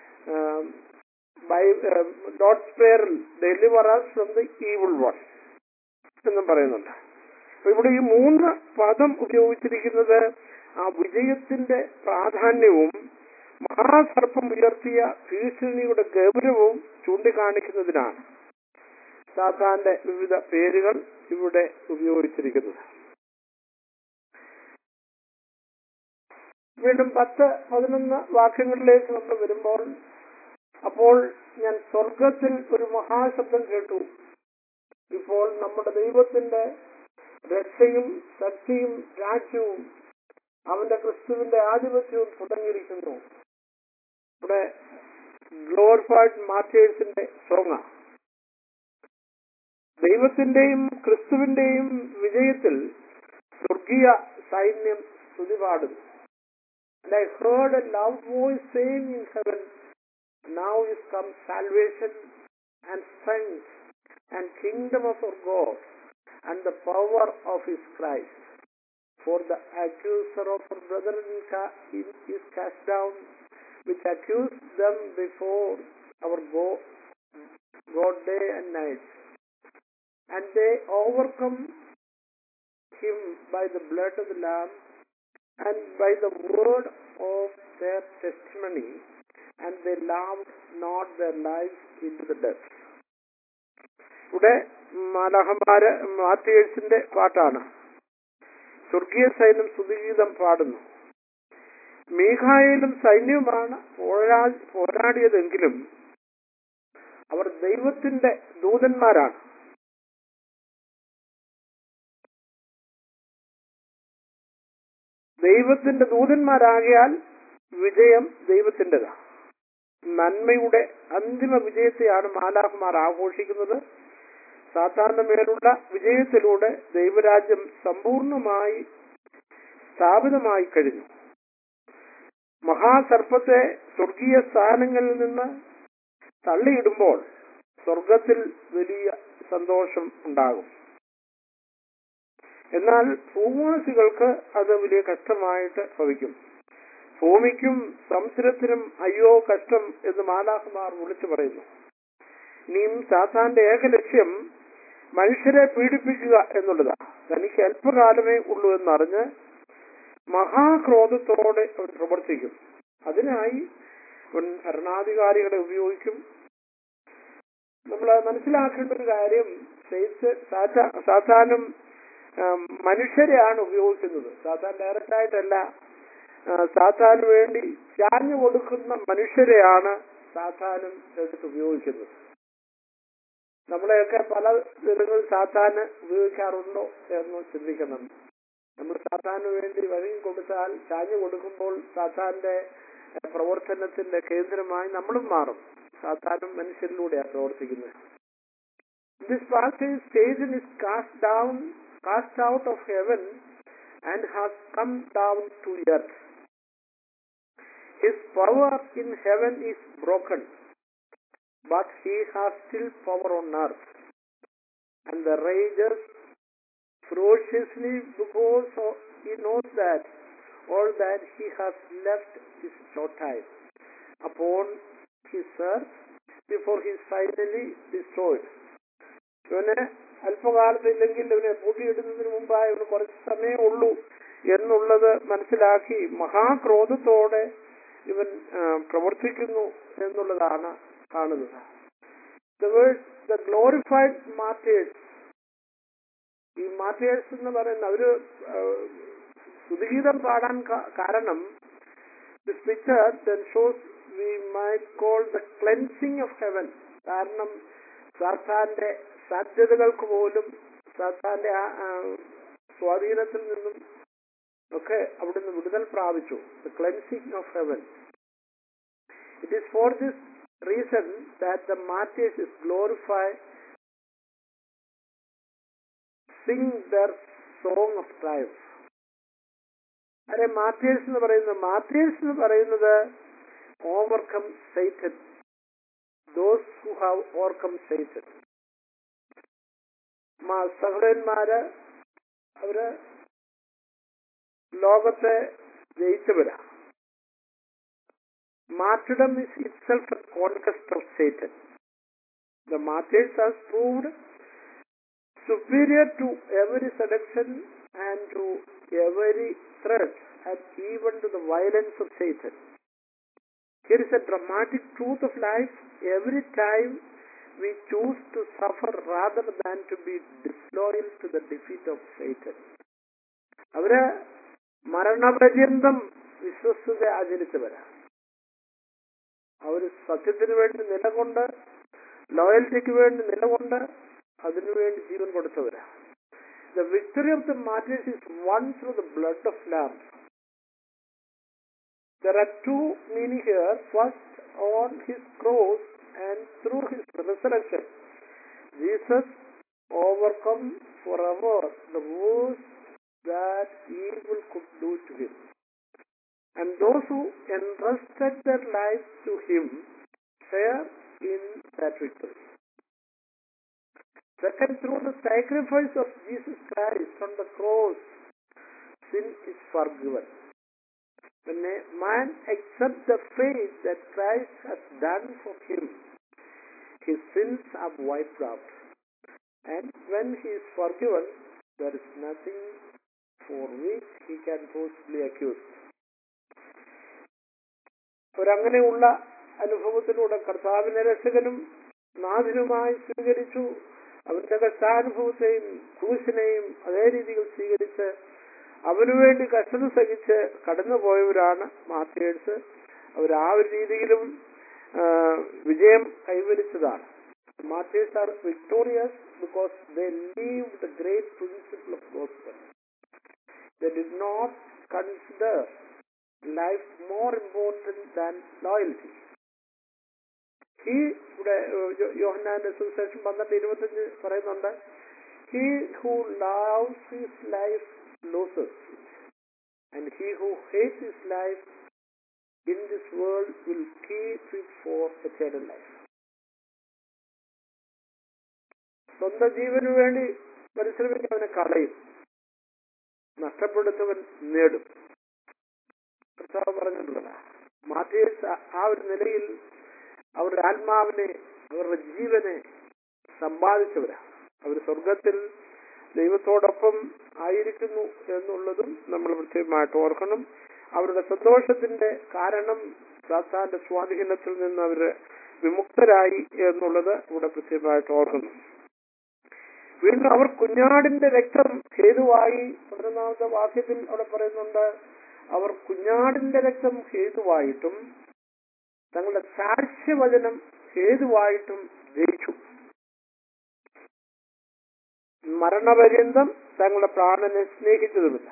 Speaker 1: ബൈ ഡോട്ട് സ്പെയറിൽ deliver from the evil one എന്നും പറയുന്നുണ്ട് അപ്പൊ ഇവിടെ ഈ മൂന്ന് പദം ഉപയോഗിച്ചിരിക്കുന്നത് ആ വിജയത്തിന്റെ പ്രാധാന്യവും മഹാസർപ്പം ഉയർത്തിയ ഭീഷണിയുടെ ഗൗരവവും ചൂണ്ടിക്കാണിക്കുന്നതിനാണ് സാത്താന്റെ വിവിധ പേരുകൾ ഇവിടെ ഉപയോഗിച്ചിരിക്കുന്നത് വീണ്ടും പത്ത് പതിനൊന്ന് വാക്യങ്ങളിലേക്ക് നമ്മൾ വരുമ്പോൾ അപ്പോൾ ഞാൻ സ്വർഗത്തിൽ ഒരു മഹാശബ്ദം കേട്ടു ഇപ്പോൾ നമ്മുടെ ദൈവത്തിന്റെ രക്ഷയും ശക്തിയും രാജ്യവും അവന്റെ ക്രിസ്തുവിന്റെ ആധിപത്യവും തുടങ്ങിയിരിക്കുന്നു ഇവിടെ ഗ്ലോറിഫൈഡ് മാറ്റേഴ്സിന്റെ സോങ്ങ ദൈവത്തിന്റെയും ക്രിസ്തുവിന്റെയും വിജയത്തിൽ സ്വർഗീയ സൈന്യം സ്തുതി പാടുന്നു And I heard a loud voice saying in heaven, Now is come salvation and strength and kingdom of our God and the power of his Christ. For the accuser of our brethren ca- is cast down, which accused them before our go- God day and night. And they overcome him by the blood of the Lamb and by the word of their testimony, and they loved not their lives into the death. ഇവിടെ മാലാഹമാര് മാത്തേഴ്സിന്റെ പാട്ടാണ് സ്വർഗീയ സൈന്യം സ്തുതിഗീതം പാടുന്നു മീഖായേലും സൈന്യവുമാണ് പോരാ പോരാടിയതെങ്കിലും അവർ ദൈവത്തിന്റെ ദൂതന്മാരാണ് ദൈവത്തിന്റെ ദൂതന്മാരാകിയാൽ വിജയം ദൈവത്തിൻ്റെതാണ് നന്മയുടെ അന്തിമ വിജയത്തെയാണ് മാലാഹമാർ ആഘോഷിക്കുന്നത് സാത്താന്റെ മേലുള്ള വിജയത്തിലൂടെ ദൈവരാജ്യം സമ്പൂർണമായി സ്ഥാപിതമായി കഴിഞ്ഞു മഹാസർപ്പത്തെ സ്വർഗീയ സ്ഥാനങ്ങളിൽ നിന്ന് തള്ളിയിടുമ്പോൾ സ്വർഗത്തിൽ വലിയ സന്തോഷം ഉണ്ടാകും എന്നാൽ ഭൂവാസികൾക്ക് അത് വലിയ കഷ്ടമായിട്ട് ഭവിക്കും ഭൂമിക്കും സമുദ്രത്തിനും അയ്യോ കഷ്ടം എന്ന് മാലാഹമാർ വിളിച്ചു പറയുന്നു ഇനിയും സാത്താന്റെ ഏക ലക്ഷ്യം മനുഷ്യരെ പീഡിപ്പിക്കുക എന്നുള്ളതാണ് തനിക്ക് അല്പകാലമേ ഉള്ളൂ എന്നറിഞ്ഞ് മഹാക്രോധത്തോടെ അവൻ പ്രവർത്തിക്കും അതിനായി അവൻ ഭരണാധികാരികളെ ഉപയോഗിക്കും നമ്മൾ മനസ്സിലാക്കേണ്ട ഒരു കാര്യം സാധാനം മനുഷ്യരെയാണ് ഉപയോഗിക്കുന്നത് സാധാരണ ഡയറക്റ്റ് ആയിട്ടല്ല സാധാന് വേണ്ടി ചാഞ്ഞു കൊടുക്കുന്ന മനുഷ്യരെയാണ് സാധാനം എടുത്ത് ഉപയോഗിക്കുന്നത് നമ്മളെയൊക്കെ പല ദിനങ്ങളിൽ സാധാന് ഉപയോഗിക്കാറുണ്ടോ എന്ന് ചിന്തിക്കണം നമ്മൾ സാധാന് വേണ്ടി വഴി കൊടുത്താൽ ചാഞ്ഞു കൊടുക്കുമ്പോൾ സാധാന്റെ പ്രവർത്തനത്തിന്റെ കേന്ദ്രമായി നമ്മളും മാറും സാധാരണ മനുഷ്യരിലൂടെയാണ് പ്രവർത്തിക്കുന്നത് this passage Satan is cast down, cast out of heaven and has come down to earth. His power in heaven is broken, but he has still power on earth. And the rages ferociously because of- he knows that all that he has left is short time upon his earth before he is finally destroyed. ഇവന് അല്പകാലത്തില്ലെങ്കിൽ ഇവനെ പൂട്ടിയിടുന്നതിന് മുമ്പായി ഇവന് കുറച്ച് സമയമേ ഉള്ളൂ എന്നുള്ളത് മനസ്സിലാക്കി മഹാക്രോധത്തോടെ ഇവൻ ആ, പ്രവർത്തിക്കുന്നു എന്നുള്ളതാണ് കാണുന്നത് The word, the glorified martyrs ഈ മാർട്ടിയേഴ്സ് എന്ന് പറയുന്ന അവര് ആ, സ്തുതിഗീതം പാടാൻ കാ- കാരണം this picture then shows we may call the cleansing of heaven കാരണം സാത്താന്റെ സാധ്യതകൾക്ക് പോലും സാത്താന്റെ ആ ആ, സ്വാധീനത്തിൽ നിന്നും ഒക്കെ അവിടുന്ന് വിടുതൽ പ്രാപിച്ചു the cleansing of heaven it is for this reason that the martyrs is glorify sing their song of triumph അല്ലെ മാർട്ടിയേഴ്സ് എന്ന് പറയുന്നത് മാർട്ടിയേഴ്സ് എന്ന് പറയുന്നത് overcome Satan those who have overcome Satan സഹോദരന്മാര് അവര് ലോകത്തെ ജയിച്ചവരാ martyrdom is itself a conquest of Satan the martyrs are proved superior to every seduction and to every threat and even to the violence of Satan. Here is a dramatic truth of life. Every time we choose to suffer rather than to be disloyal to the defeat of Satan. അവര് മരണപര്യന്തം വിശ്വസ്തത ആചരിച്ചവരാ അവര് സത്യത്തിന് വേണ്ടി നിലകൊണ്ട് ലോയൽറ്റിക്ക് വേണ്ടി നിലകൊണ്ട് അതിനുവേണ്ടി ജീവൻ കൊടുത്തവരാ the victory of the martyrs is won through the blood of lamb There are two meaning here. First, on his cross and through his resurrection, Jesus overcome forever the worst that evil could do to him. And those who entrusted their lives to him share in that victory. Second, through the sacrifice of Jesus Christ on the cross, sin is forgiven. When a man accepts the faith that Christ has done for him, his sins are wiped out. And when he is forgiven, there is nothing for which he can possibly accuse. ഒരങ്ങനെയുള്ള അനുഭവത്തിലൂടെ കർത്താവിനെ രക്ഷകനും നാഥനുമായി സ്വീകരിച്ചു അവന്റെ കഷ്ടാനുഭവത്തെയും ക്രൂശിനെയും അതേ രീതിയിൽ സ്വീകരിച്ച് അവനു വേണ്ടി കഷ്ടത സഹിച്ച് കടന്നുപോയവരാണ് മാസ്റ്റേഴ്സ് അവർ ആ ഒരു രീതിയിലും ആ, വിജയം കൈവരിച്ചതാണ് masters are victorious because they live the great principle of gospel they did not consider life more important than loyalty he ഇവിടെ യോഹന്നാന്റെ സുവിശേഷം പന്ത്രണ്ട് ഇരുപത്തഞ്ച് പറയുന്നുണ്ട് he who loves his life loses it and he who hates his life in this world will keep it for eternal life സ്വന്തം ജീവന് വേണ്ടി പരിശ്രമിക്കുന്നവനെ കളയും നഷ്ടപ്പെടുത്തവൻ നേടും കർത്താവ് പറഞ്ഞിട്ടുള്ളതാ മാറ്റേഴ്സ് ആ ഒരു നിലയിൽ അവരുടെ ആത്മാവിനെ അവരുടെ ജീവനെ സമ്പാദിച്ചവരാ അവർ സ്വർഗത്തിൽ ദൈവത്തോടൊപ്പം ആയിരിക്കുന്നു എന്നുള്ളതും നമ്മൾ പ്രത്യേകമായിട്ട് ഓർക്കണം അവരുടെ സന്തോഷത്തിന്റെ കാരണം സാത്താന്റെ സ്വാധീനത്തിൽ നിന്ന് അവര് വിമുക്തരായി എന്നുള്ളത് ഇവിടെ പ്രത്യേകമായിട്ട് ഓർക്കുന്നു വീണ്ടും അവർ കുഞ്ഞാടിന്റെ രക്തം ഹേതുവായി പതിനൊന്നാമത്തെ വാക്യത്തിൽ അവിടെ പറയുന്നുണ്ട് അവർ കുഞ്ഞാടിന്റെ രക്തം ഹേതുവായിട്ടും തങ്ങളുടെ സാക്ഷ്യവചനം ഹേതുവായിട്ടും ജയിച്ചു മരണപര്യന്തം തങ്ങളുടെ പ്രാണനെ സ്നേഹിച്ചതുമില്ല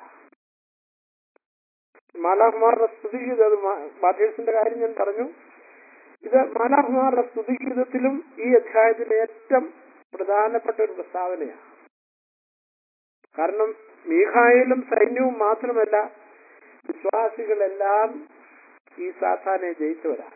Speaker 1: മാലാഹുമാരുടെ സ്തുതിഗീതം മാറ്റേഴ്സിന്റെ കാര്യം ഞാൻ പറഞ്ഞു ഇത് മാലാഹുമാരുടെ സ്തുതിഗീതത്തിലും ഈ അധ്യായത്തിലെ ഏറ്റവും പ്രധാനപ്പെട്ട ഒരു പ്രസ്താവനയാണ് കാരണം മീഖായിലും സൈന്യവും മാത്രമല്ല വിശ്വാസികളെല്ലാം ഈ സാത്താനെ ജയിച്ചവരാണ്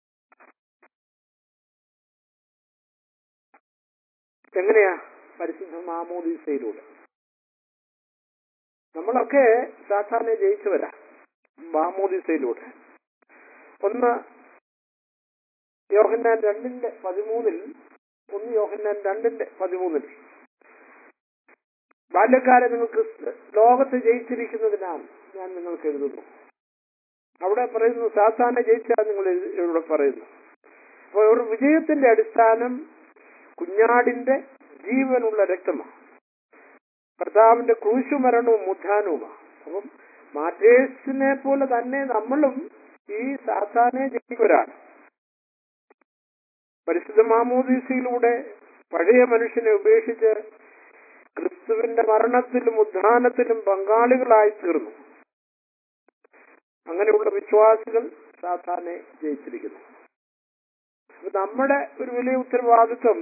Speaker 1: എങ്ങനെയാ പരിശുദ്ധ മാമോദീസയിലൂടെ നമ്മളൊക്കെ സാധാരണ ജയിച്ചവരാ മാമോദീസയിലൂടെ ഒന്ന് യോഹന്നാൻ രണ്ടിന്റെ പതിമൂന്നിൽ ഒന്ന് യോഹന്നാൻ രണ്ടിന്റെ പതിമൂന്നിൽ ബാല്യക്കാരെ നിങ്ങൾക്ക് ലോകത്ത് ജയിച്ചിരിക്കുന്നതിനാൽ ഞാൻ നിങ്ങൾക്ക് എഴുതുന്നു അവിടെ പറയുന്നു സാധാരണ ജയിച്ചാൽ നിങ്ങൾ ഇവിടെ പറയുന്നു അപ്പോൾ ഒരു വിജയത്തിന്റെ അടിസ്ഥാനം കുഞ്ഞാടിന്റെ ജീവനുള്ള രക്തമാണ് കർത്താവിന്റെ ക്രൂശുമരണവും ഉദ്ധാനവുമാണ് അപ്പം മാറ്റേഴ്സിനെ പോലെ തന്നെ നമ്മളും ഈ സാത്താനെ ജയിച്ചവരാണ് പരിശുദ്ധ മാമോദീസയിലൂടെ പഴയ മനുഷ്യനെ ഉപേക്ഷിച്ച് ക്രിസ്തുവിന്റെ മരണത്തിലും ഉദ്ധാനത്തിലും പങ്കാളികളായി തീർന്നു അങ്ങനെയുള്ള വിശ്വാസികൾ സാത്താനെ ജയിച്ചിരിക്കുന്നു അപ്പൊ നമ്മുടെ ഒരു വലിയ ഉത്തരവാദിത്വം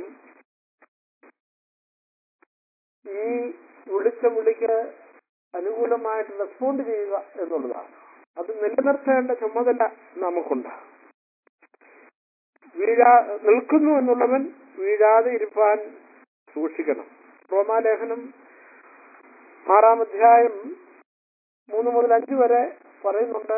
Speaker 1: ഈ വിളിച്ച വിളിക്ക് അനുകൂലമായിട്ട് റെസ്പോണ്ട് ചെയ്യുക എന്നുള്ളതാണ് അത് നിലനിർത്തേണ്ട ചുമതല നമുക്കുണ്ട് വീഴാ നിൽക്കുന്നു എന്നുള്ളവൻ വീഴാതെ ഇരുപ്പാൻ സൂക്ഷിക്കണം റോമാലേഖനം ആറാം അധ്യായം മൂന്ന് മുതൽ അഞ്ച് വരെ പറയുന്നുണ്ട്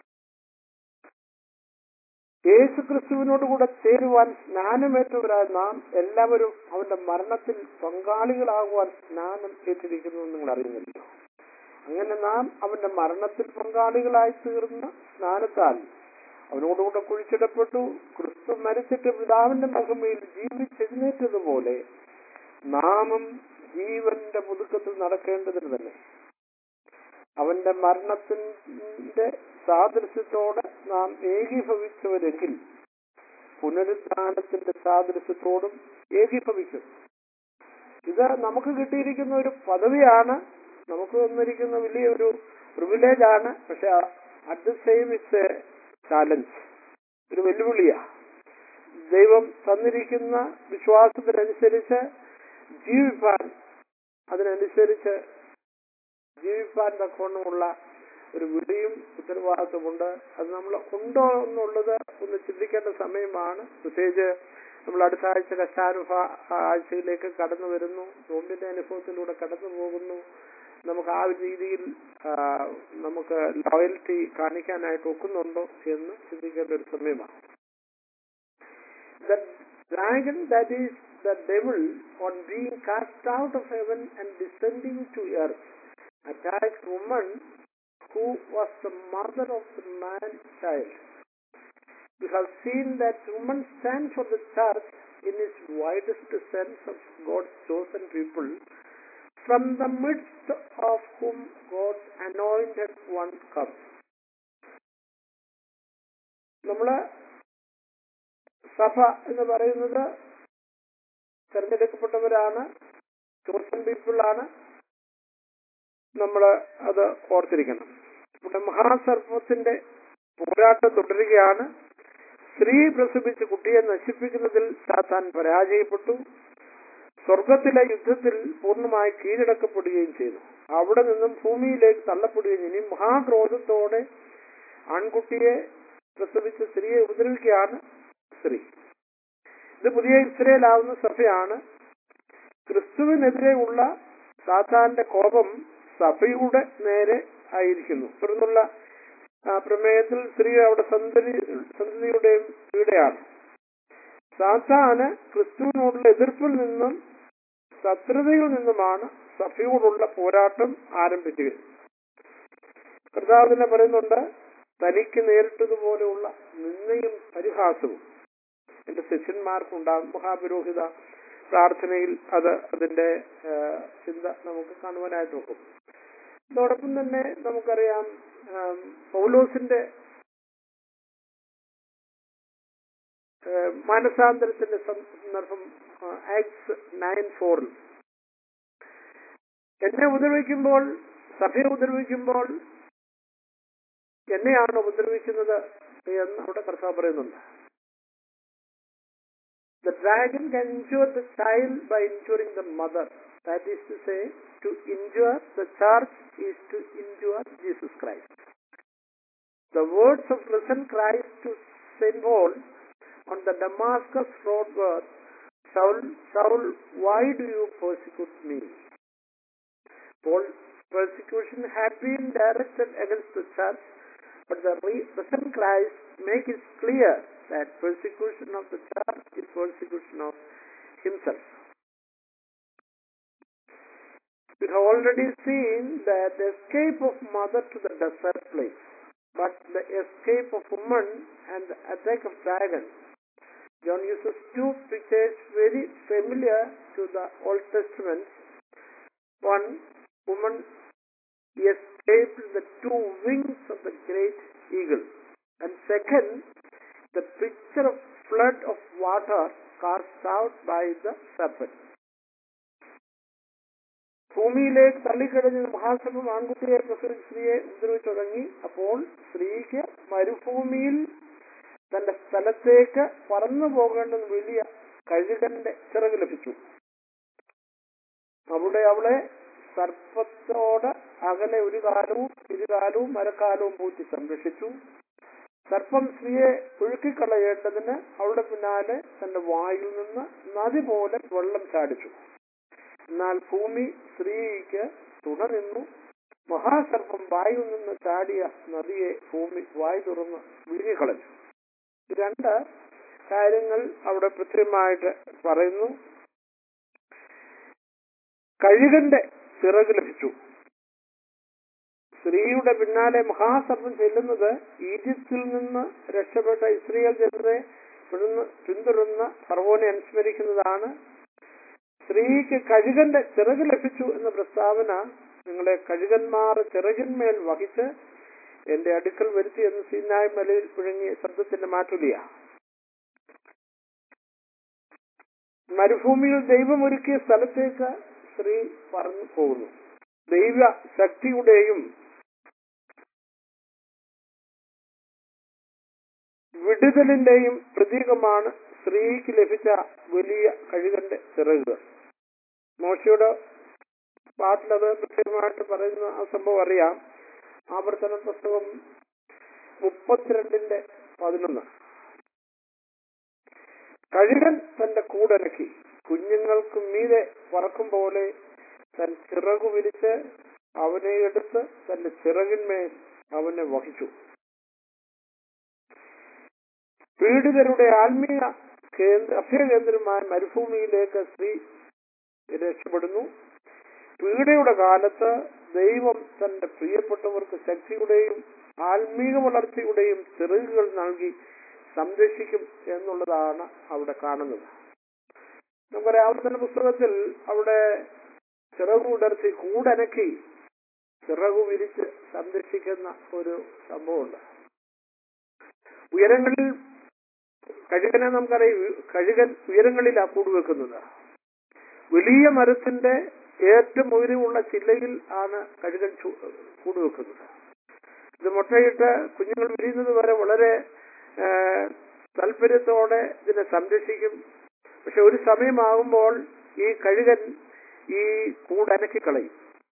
Speaker 1: യേശു ക്രിസ്തുവിനോട് കൂടെ ചേരുവാൻ സ്നാനമേറ്റവരായ നാം എല്ലാവരും അവന്റെ മരണത്തിൽ പങ്കാളികളാകുവാൻ സ്നാനം ഏറ്റിരിക്കുന്നു എന്ന് നിങ്ങൾ അറിയുന്നില്ലല്ലോ അങ്ങനെ നാം അവന്റെ മരണത്തിൽ പങ്കാളികളായി തീർന്ന സ്നാനത്താൽ അവനോടുകൂടെ കുഴിച്ചിടപ്പെട്ടു ക്രിസ്തു മരിച്ചിട്ട് പിതാവിന്റെ മഹിമയിൽ ജീവിച്ചെഴുന്നേറ്റതുപോലെ നാമും ജീവന്റെ പുതുക്കത്തിൽ നടക്കേണ്ടതിന് തന്നെ അവന്റെ മരണത്തിന്റെ സാദൃശ്യത്തോടെ നാം ഏകീഭവിച്ചവരെങ്കിൽ പുനരുദ്ധാനത്തിന്റെ സാദൃശ്യത്തോടും ഏകീഭവിക്കും ഇത് നമുക്ക് കിട്ടിയിരിക്കുന്ന ഒരു പദവിയാണ് നമുക്ക് വന്നിരിക്കുന്ന വലിയൊരു പ്രിവിലേജ് ആണ് പക്ഷെ at the same it's a challenge ഒരു വെല്ലുവിളിയാ ദൈവം തന്നിരിക്കുന്ന വിശ്വാസത്തിനനുസരിച്ച് ജീവിപ്പാൻ അതിനനുസരിച്ച് ജീവിപ്പാൻ തക്കവണ്ണമുള്ള ഒരു വിളിയും ഉത്തരവാദിത്വമുണ്ട് അത് നമ്മൾ ഉണ്ടോ എന്നുള്ളത് ഒന്ന് ചിന്തിക്കേണ്ട സമയമാണ് പ്രത്യേകിച്ച് നമ്മൾ അടുത്ത ആഴ്ച കഷ്ടാനുഭ ആഴ്ചയിലേക്ക് കടന്നു വരുന്നു നോമ്പിന്റെ അനുഭവത്തിലൂടെ കടന്നു പോകുന്നു നമുക്ക് ആ ഒരു രീതിയിൽ ആ, നമുക്ക് ലോയൽറ്റി കാണിക്കാനായിട്ട് ഒക്കുന്നുണ്ടോ എന്ന് ചിന്തിക്കേണ്ട ഒരു സമയമാണ് The dragon that is the devil on being cast out of heaven and descending to earth attacked woman who was the mother of the man child. We have seen that woman stands for the church in its widest sense of God's chosen people, from the midst of whom God's anointed one comes. നമ്മള് സഭ എന്ന് പറയുന്നത് തെരഞ്ഞെടുക്കപ്പെട്ടവരാണ് ചോസൺ പീപ്പിളാണ് നമ്മൾ അത് ഓർത്തിരിക്കണം ഇവിടെ മഹാസർപ്പത്തിന്റെ പോരാട്ടം തുടരുകയാണ് സ്ത്രീ പ്രസവിച്ച് കുട്ടിയെ നശിപ്പിക്കുന്നതിൽ സാത്താൻ പരാജയപ്പെട്ടു സ്വർഗത്തിലെ യുദ്ധത്തിൽ പൂർണ്ണമായി കീഴടക്കപ്പെടുകയും ചെയ്തു അവിടെ നിന്നും ഭൂമിയിലേക്ക് തള്ളപ്പെടുകയും ഇനി മഹാക്രോധത്തോടെ ആൺകുട്ടിയെ പ്രസവിച്ച സ്ത്രീയെ ഉപദ്രവിക്കുകയാണ് സ്ത്രീ ഇത് പുതിയ ഇസ്രയേലാവുന്ന സഭയാണ് ക്രിസ്തുവിനെതിരെയുള്ള സാത്താന്റെ കോപം സഭയുടെ നേരെ ആയിരിക്കുന്നു തുടർന്നുള്ള ആ, പ്രമേയത്തിൽ സ്ത്രീ അവിടെ സന്തതി സന്തതിയുടെയും വീടെയാണ് സാത്താന് ക്രിസ്തുവിനോടുള്ള എതിർപ്പിൽ നിന്നും ശത്രുതയിൽ നിന്നുമാണ് സഭയോടുള്ള പോരാട്ടം ആരംഭിച്ചത് കർത്താവ് തന്നെ പറയുന്നുണ്ട് തനിക്ക് നേരിട്ടതുപോലെയുള്ള നിന്നയും പരിഹാസവും എന്റെ ശിഷ്യന്മാർക്കുണ്ടാകും മഹാപുരോഹിത പ്രാർത്ഥനയിൽ അത് അതിന്റെ ആ, ചിന്ത നമുക്ക് കാണുവാനായിട്ട് നോക്കും അതോടൊപ്പം തന്നെ നമുക്കറിയാം ആം, പൗലോസിന്റെ ആ, മാനസാന്തരത്തിന്റെ സന്ദർഭം ആക്സ് നയൻ ഫോറിൽ എന്നെ ഉപദ്രവിക്കുമ്പോൾ സഭയെ ഉപദ്രവിക്കുമ്പോൾ എന്നെയാണ് ഉപദ്രവിക്കുന്നത് എന്ന് അവിടെ കർത്താവ് പറയുന്നുണ്ട് The dragon can injure the child by injuring the mother. That is to say, to injure the church is to injure Jesus Christ. The words of risen Christ to St. Paul on the Damascus road were, Saul, Saul, why do you persecute me? Paul's persecution had been directed against the church, but the re- risen Christ makes it clear that persecution of the church is persecution of himself. We have already seen that the escape of mother to the desert place, but the escape of woman and the attack of dragon. John uses two pictures very familiar to the Old Testament. One, woman escaped the two wings of the great eagle. And second, the picture of flood of water cast out by the serpent. ഭൂമിയിലേക്ക് തള്ളിക്കഴിഞ്ഞ മഹാസഭം ആൺകുട്ടിയെ പ്രസവിച്ച സ്ത്രീയെ ഉപദ്രവിച്ചു തുടങ്ങി അപ്പോൾ സ്ത്രീക്ക് മരുഭൂമിയിൽ തന്റെ സ്ഥലത്തേക്ക് പറന്നു പോകേണ്ടുന്ന വലിയ കഴുകന്റെ ചിറക് ലഭിച്ചു അവിടെ അവളെ സർപ്പത്തോട് അകലെ ഒരു കാലവും ഇരുകാലവും മരക്കാലവും പൂറ്റി സംരക്ഷിച്ചു സർപ്പം സ്ത്രീയെ ഒഴുക്കിക്കളയേണ്ടതിന് അവളുടെ പിന്നാലെ തന്റെ വായിൽ നിന്ന് നദി പോലെ വെള്ളം ചാടിച്ചു എന്നാൽ ഭൂമി സ്ത്രീക്ക് തുണ നിന്നു മഹാസർപ്പം വായിൽ നിന്ന് ചാടിയ നദിയെ ഭൂമി വായി തുറന്ന് വിഴുങ്ങിക്കളഞ്ഞു ഈ രണ്ട് കാര്യങ്ങൾ അവിടെ കൃത്യമായിട്ട് പറയുന്നു കഴുകന്റെ ചിറക് ലഭിച്ചു സ്ത്രീയുടെ പിന്നാലെ മഹാസർപ്പം ചെല്ലുന്നത് ഈജിപ്തിൽ നിന്ന് രക്ഷപ്പെട്ട ഇസ്രയേൽ ജനത്തെ പിന്തുടർന്ന് പിന്തുടർന്ന ഫറവോനെ അനുസ്മരിക്കുന്നതാണ് സ്ത്രീക്ക് കഴുകന്റെ ചിറക് ലഭിച്ചു എന്ന പ്രസ്താവന നിങ്ങളെ കഴുകന്മാർ ചിറകിന്മേൽ വഹിച്ച് എന്റെ അടുക്കൽ വരുത്തി എന്ന് സീനായ് മലയിൽ പുഴങ്ങിയ ശബ്ദത്തിന്റെ മാറ്റുലിയ മരുഭൂമിയിൽ ദൈവം ഒരുക്കിയ സ്ഥലത്തേക്ക് സ്ത്രീ പറഞ്ഞു പോകുന്നു ദൈവ ശക്തിയുടെയും വിടുതലിന്റെയും പ്രതീകമാണ് സ്ത്രീക്ക് ലഭിച്ച വലിയ കഴുകന്റെ ചിറകുകൾ മോശയുടെ പാട്ടിലത് കൃത്യമായിട്ട് പറയുന്ന ആ സംഭവം അറിയാം ആവർത്തന പുസ്തകം മുപ്പത്തിരണ്ടിന്റെ പതിനൊന്ന് കഴുകൻ തന്റെ കൂടനക്കി കുഞ്ഞുങ്ങൾക്ക് മീതെ പറക്കും പോലെ തൻ ചിറകു വിരിച്ച് അവനെ എടുത്ത് തന്റെ ചിറകിന്മേൽ അവനെ വഹിച്ചു പീഡിതരുടെ ആത്മീയ കേന്ദ്ര അഭയകേന്ദ്രമായ മരുഭൂമിയിലേക്ക് സ്ത്രീ രക്ഷപ്പെടുന്നു പീഡയുടെ കാലത്ത് ദൈവം തന്റെ പ്രിയപ്പെട്ടവർക്ക് ശക്തിയുടെയും ആത്മീക വളർച്ചയുടെയും ചിറകുകൾ നൽകി സംരക്ഷിക്കും എന്നുള്ളതാണ് അവിടെ കാണുന്നത് നമുക്കറിയാം ആവർത്തന പുസ്തകത്തിൽ അവിടെ ചിറകു ഉടർത്തി കൂടനക്കി ചിറകു വിരിച്ച് സംരക്ഷിക്കുന്ന ഒരു സംഭവമുണ്ട് ഉയരങ്ങളിൽ കഴുകനെ നമുക്കറിയാം കഴുകൻ ഉയരങ്ങളിലാ കൂടുവെക്കുന്നത് വലിയ മരത്തിന്റെ ഏറ്റവും ഉയരമുള്ള ചില്ലയിൽ ആണ് കഴുകൻ ചു- കൂടുവെക്കുന്നത് ഇത് മുട്ടയിട്ട് കുഞ്ഞുങ്ങൾ വിരിയുന്നത് വരെ വളരെ ആ, താല്പര്യത്തോടെ ഇതിനെ സംരക്ഷിക്കും പക്ഷെ ഒരു സമയമാകുമ്പോൾ ഈ കഴുകൻ ഈ കൂടനക്കി കളയും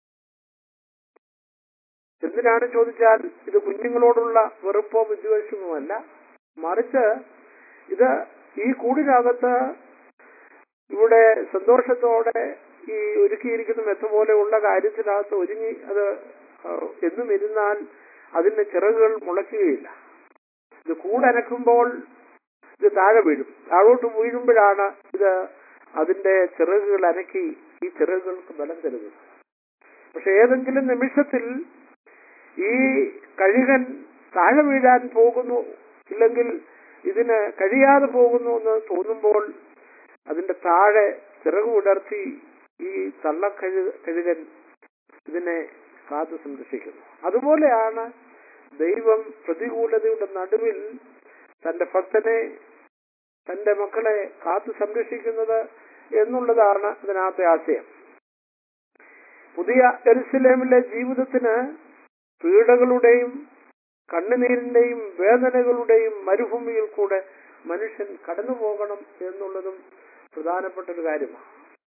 Speaker 1: എന്തിനാണ് ചോദിച്ചാൽ ഇത് കുഞ്ഞുങ്ങളോടുള്ള വെറുപ്പോ വിദ്വേഷമോ മറിച്ച് ഇത് ഈ കൂടിനകത്ത് ഇവിടെ സന്തോഷത്തോടെ ഈ ഒരുക്കിയിരിക്കുന്ന മെത്ത പോലെയുള്ള കാര്യത്തിനകത്ത് ഒരുങ്ങി അത് ആ, എന്നും ഇരുന്നാൽ അതിന്റെ ചിറകുകൾ മുളയ്ക്കുകയില്ല ഇത് കൂടനക്കുമ്പോൾ ഇത് താഴെ വീഴും താഴോട്ട് വീഴുമ്പോഴാണ് ഇത് അതിന്റെ ചിറകുകൾ അനക്കി ഈ ചിറകുകൾക്ക് ബലം തരുന്നത് പക്ഷെ ഏതെങ്കിലും നിമിഷത്തിൽ ഈ കഴുകൻ താഴെ വീഴാൻ പോകുന്നു ഇല്ലെങ്കിൽ ഇതിന് കഴിയാതെ പോകുന്നു എന്ന് തോന്നുമ്പോൾ അതിന്റെ താഴെ ചിറക് ഉടർത്തി ഈ തള്ളക്കഴു കഴുകൻ ഇതിനെ കാത്തു സംരക്ഷിക്കുന്നു അതുപോലെയാണ് ദൈവം പ്രതികൂലതയുടെ നടുവിൽ തന്റെ ഭക്തനെ തന്റെ മക്കളെ കാത്തു സംരക്ഷിക്കുന്നത് എന്നുള്ളതാണ് ഇതിനകത്തെ ആശയം പുതിയ എരുസലേമിലെ ജീവിതത്തിന് പീഡകളുടെയും കണ്ണുനീരിന്റെയും വേദനകളുടെയും മരുഭൂമിയിൽ കൂടെ മനുഷ്യൻ കടന്നു പോകണം എന്നുള്ളതും പ്രധാനപ്പെട്ട ഒരു കാര്യമാണ്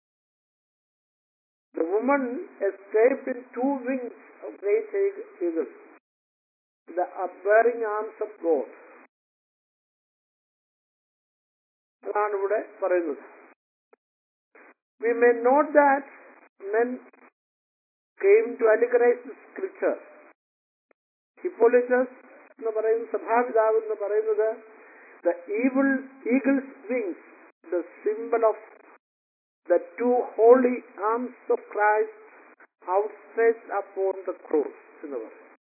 Speaker 1: The woman escaped in two wings of great eagles, the upbearing arms of God. അതാണ് ഇവിടെ പറയുന്നത് we may note that men came to allegorize the scripture Hippolytus എന്ന് പറയുന്ന സഭാപിതാവ് എന്ന് പറയുന്നത് the evil eagles wings the symbol of the two holy arms of Christ outstretched upon the cross എന്ന് പറയും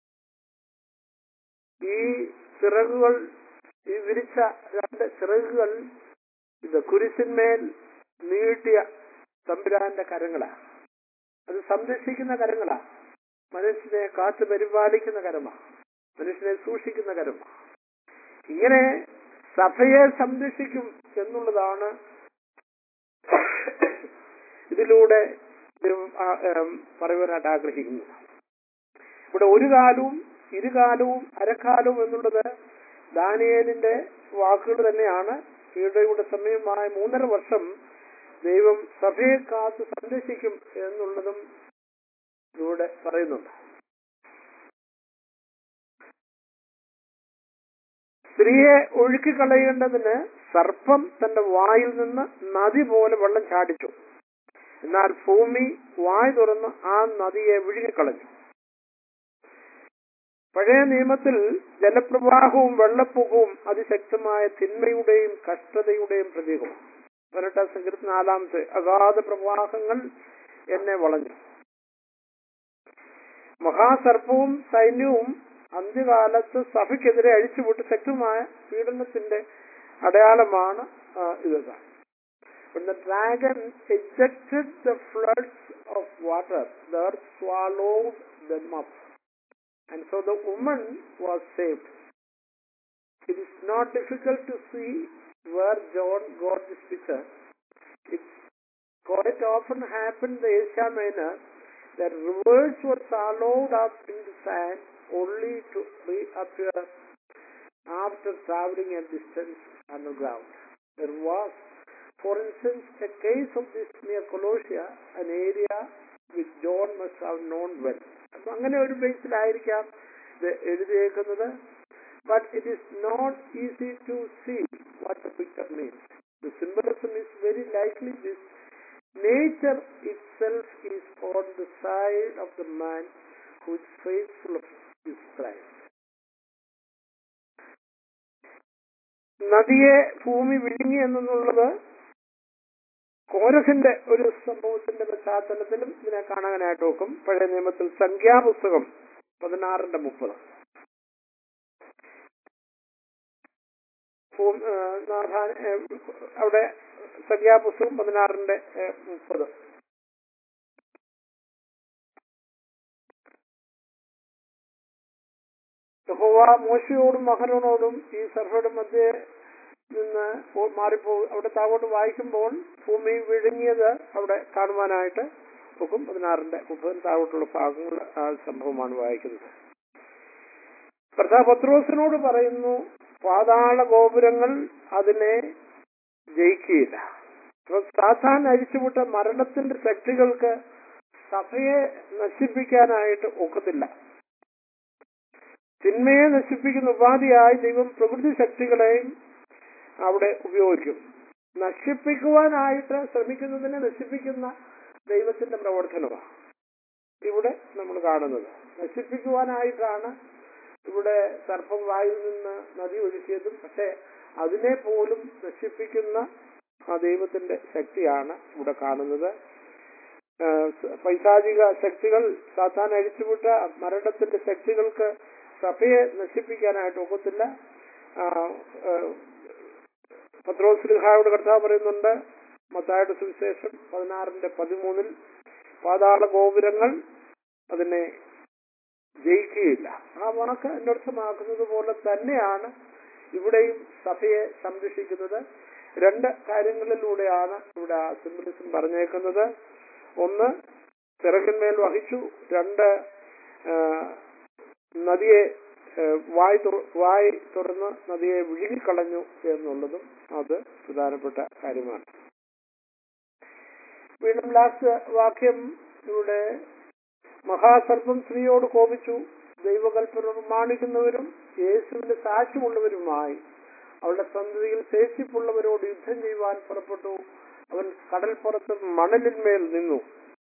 Speaker 1: ഈ ചിറകുകൾ ഈ വിരിച്ച രണ്ട് ചിറകുകൾ ഇത് കുരിശിന്മേൽ നീട്ടിയ തമ്പുരാന്റെ കരങ്ങളാ അത് സംരക്ഷിക്കുന്ന കരങ്ങളാ മനുഷ്യനെ കാത്തു പരിപാലിക്കുന്ന കരമാ മനുഷ്യനെ സൂക്ഷിക്കുന്ന കരമാ ഇങ്ങനെ സഭയെ സംരക്ഷിക്കും എന്നുള്ളതാണ് ഇതിലൂടെ ദൈവം ആ- ഏം പറയുവാനായിട്ട് ആഗ്രഹിക്കുന്നത് ഇവിടെ ഒരു കാലവും ഇരുകാലവും അരക്കാലവും എന്നുള്ളത് ദാനിയേലിന്റെ വാക്കുകൾ തന്നെയാണ് പീഡയുടെ സമയമായ മൂന്നര വർഷം ദൈവം സഭയെ കാത്ത് സംരക്ഷിക്കും എന്നുള്ളതും ഇവിടെ പറയുന്നുണ്ട് സ്ത്രീയെ ഒഴുക്കിക്കളയേണ്ടതിന് സർപ്പം തന്റെ വായിൽ നിന്ന് നദി പോലെ വെള്ളം ചാടിച്ചു എന്നാൽ ഭൂമി വായ് തുറന്ന് ആ നദിയെ വിഴുങ്ങിക്കളഞ്ഞു പഴയ നിയമത്തിൽ ജലപ്രവാഹവും വെള്ളപ്പൊക്കവും അതിശക്തമായ തിന്മയുടെയും കഷ്ടതയുടെയും പ്രതീകമാണ് പതിനെട്ടാം സങ്കീർത്തന നാലാമത്തെ അഗാധ പ്രവാഹങ്ങൾ എന്നെ വളഞ്ഞു മഹാസർപ്പവും സൈന്യവും അന്ത്യകാലത്ത് സഭയ്ക്കെതിരെ അഴിച്ചുവിട്ട് ശക്തമായ പീഡനത്തിന്റെ അടയാളമാണ് ആ, ഇതൊക്കെ When the dragon ejected the floods of water, the earth swallowed them up. And so the woman was saved. It is not difficult to see where John got this picture. It quite often happened in the Asia Minor that rivers were swallowed up in the sand only to reappear after traveling a distance underground. There was, for instance, a case of this near Colossia, an area which John must have known well. അപ്പൊ അങ്ങനെ ഒരു ബേസിലായിരിക്കാം ഇത് എഴുതിയേക്കുന്നത് but it is not easy to see what the picture means The symbolism is very likely this. Nature itself is on the side of the man who is faithful of his Christ. നദിയെ ഭൂമി വിഴുങ്ങി എന്നുള്ളത് കോരസിന്റെ ഒരു സംഭവത്തിന്റെ പശ്ചാത്തലത്തിലും ഇതിനെ കാണാനായിട്ട് നോക്കും പഴയ നിയമത്തിൽ സംഖ്യാപുസ്തകം പതിനാറിന്റെ മുപ്പത് ഭൂ- ആ, നാഥാൻ- ഏ, അവിടെ സംഖ്യാപുസ്തകം പതിനാറിന്റെ ഏ, മുപ്പത് യഹോവ മോശയോടും മകനോടും ഈ സർഫയുടെ മധ്യേ നിന്ന് പോ- മാറിപ്പോ അവിടെ താഴോട്ട് വായിക്കുമ്പോൾ ഭൂമി വിഴുങ്ങിയത് അവിടെ കാണുവാനായിട്ട് ഒക്കും പതിനാറിന്റെ മുപ്പതിന് താഴോട്ടുള്ള ഭാഗങ്ങൾ ആ സംഭവമാണ് വായിക്കുന്നത് പത്രോസിനോട് പറയുന്നു പാതാള ഗോപുരങ്ങൾ അതിനെ ജയിക്കുകയില്ല അപ്പൊ സാത്താൻ അഴിച്ചുവിട്ട മരണത്തിന്റെ ശക്തികൾക്ക് സഭയെ നശിപ്പിക്കാനായിട്ട് ഒക്കത്തില്ല തിന്മയെ നശിപ്പിക്കുന്ന ഉപാധിയായി ദൈവം പ്രകൃതി ശക്തികളെയും അവിടെ ഉപയോഗിക്കും നശിപ്പിക്കുവാനായിട്ട് ശ്രമിക്കുന്നതിനെ നശിപ്പിക്കുന്ന ദൈവത്തിന്റെ പ്രവർത്തനമാണ് ഇവിടെ നമ്മൾ കാണുന്നത് നശിപ്പിക്കുവാനായിട്ടാണ് ഇവിടെ സർപ്പം വായിൽ നിന്ന് നദി ഒഴുക്കിയതും പക്ഷെ അതിനെ പോലും നശിപ്പിക്കുന്ന ആ ദൈവത്തിന്റെ ശക്തിയാണ് ഇവിടെ കാണുന്നത് ആ, സ- പൈശാചിക ശക്തികൾ സാത്താൻ അഴിച്ചുവിട്ട മരണത്തിന്റെ ശക്തികൾക്ക് സഭയെ നശിപ്പിക്കാനായിട്ട് ഒക്കത്തില്ല ആ, ആ, പത്രോസ്ലിഹായോട് കർത്താവ് പറയുന്നുണ്ട് മത്തായുടെ സുവിശേഷം പതിനാറിന്റെ പതിമൂന്നിൽ പാതാള ഗോപുരങ്ങൾ അതിനെ ജയിക്കുകയില്ല ആ വാക്ക് അന്വർത്ഥമാക്കുന്നത് പോലെ തന്നെയാണ് ഇവിടെയും സഭയെ സംരക്ഷിക്കുന്നത് രണ്ട് കാര്യങ്ങളിലൂടെയാണ് ഇവിടെ ആ സിംബലിസം പറഞ്ഞേക്കുന്നത് ഒന്ന് ചിറകിന്മേൽ വഹിച്ചു രണ്ട് ആ, നദിയെ ആ, വായ് തുറ- വായ് തുറന്ന് നദിയെ വിഴുങ്ങിക്കളഞ്ഞു എന്നുള്ളതും അത് പ്രധാനപ്പെട്ട കാര്യമാണ് വീണ്ടും ലാസ്റ്റ് വാക്യം ഇവിടെ മഹാസർപ്പം സ്ത്രീയോട് കോപിച്ചു ദൈവകൽപ്പന പ്രമാണിക്കുന്നവരും യേശുവിന്റെ സാക്ഷ്യമുള്ളവരുമായി അവളുടെ സന്തതിയിൽ ശേഷിപ്പുള്ളവരോട് യുദ്ധം ചെയ്യുവാൻ പുറപ്പെട്ടു അവൻ കടൽപ്പുറത്ത് മണലിന്മേൽ നിന്നു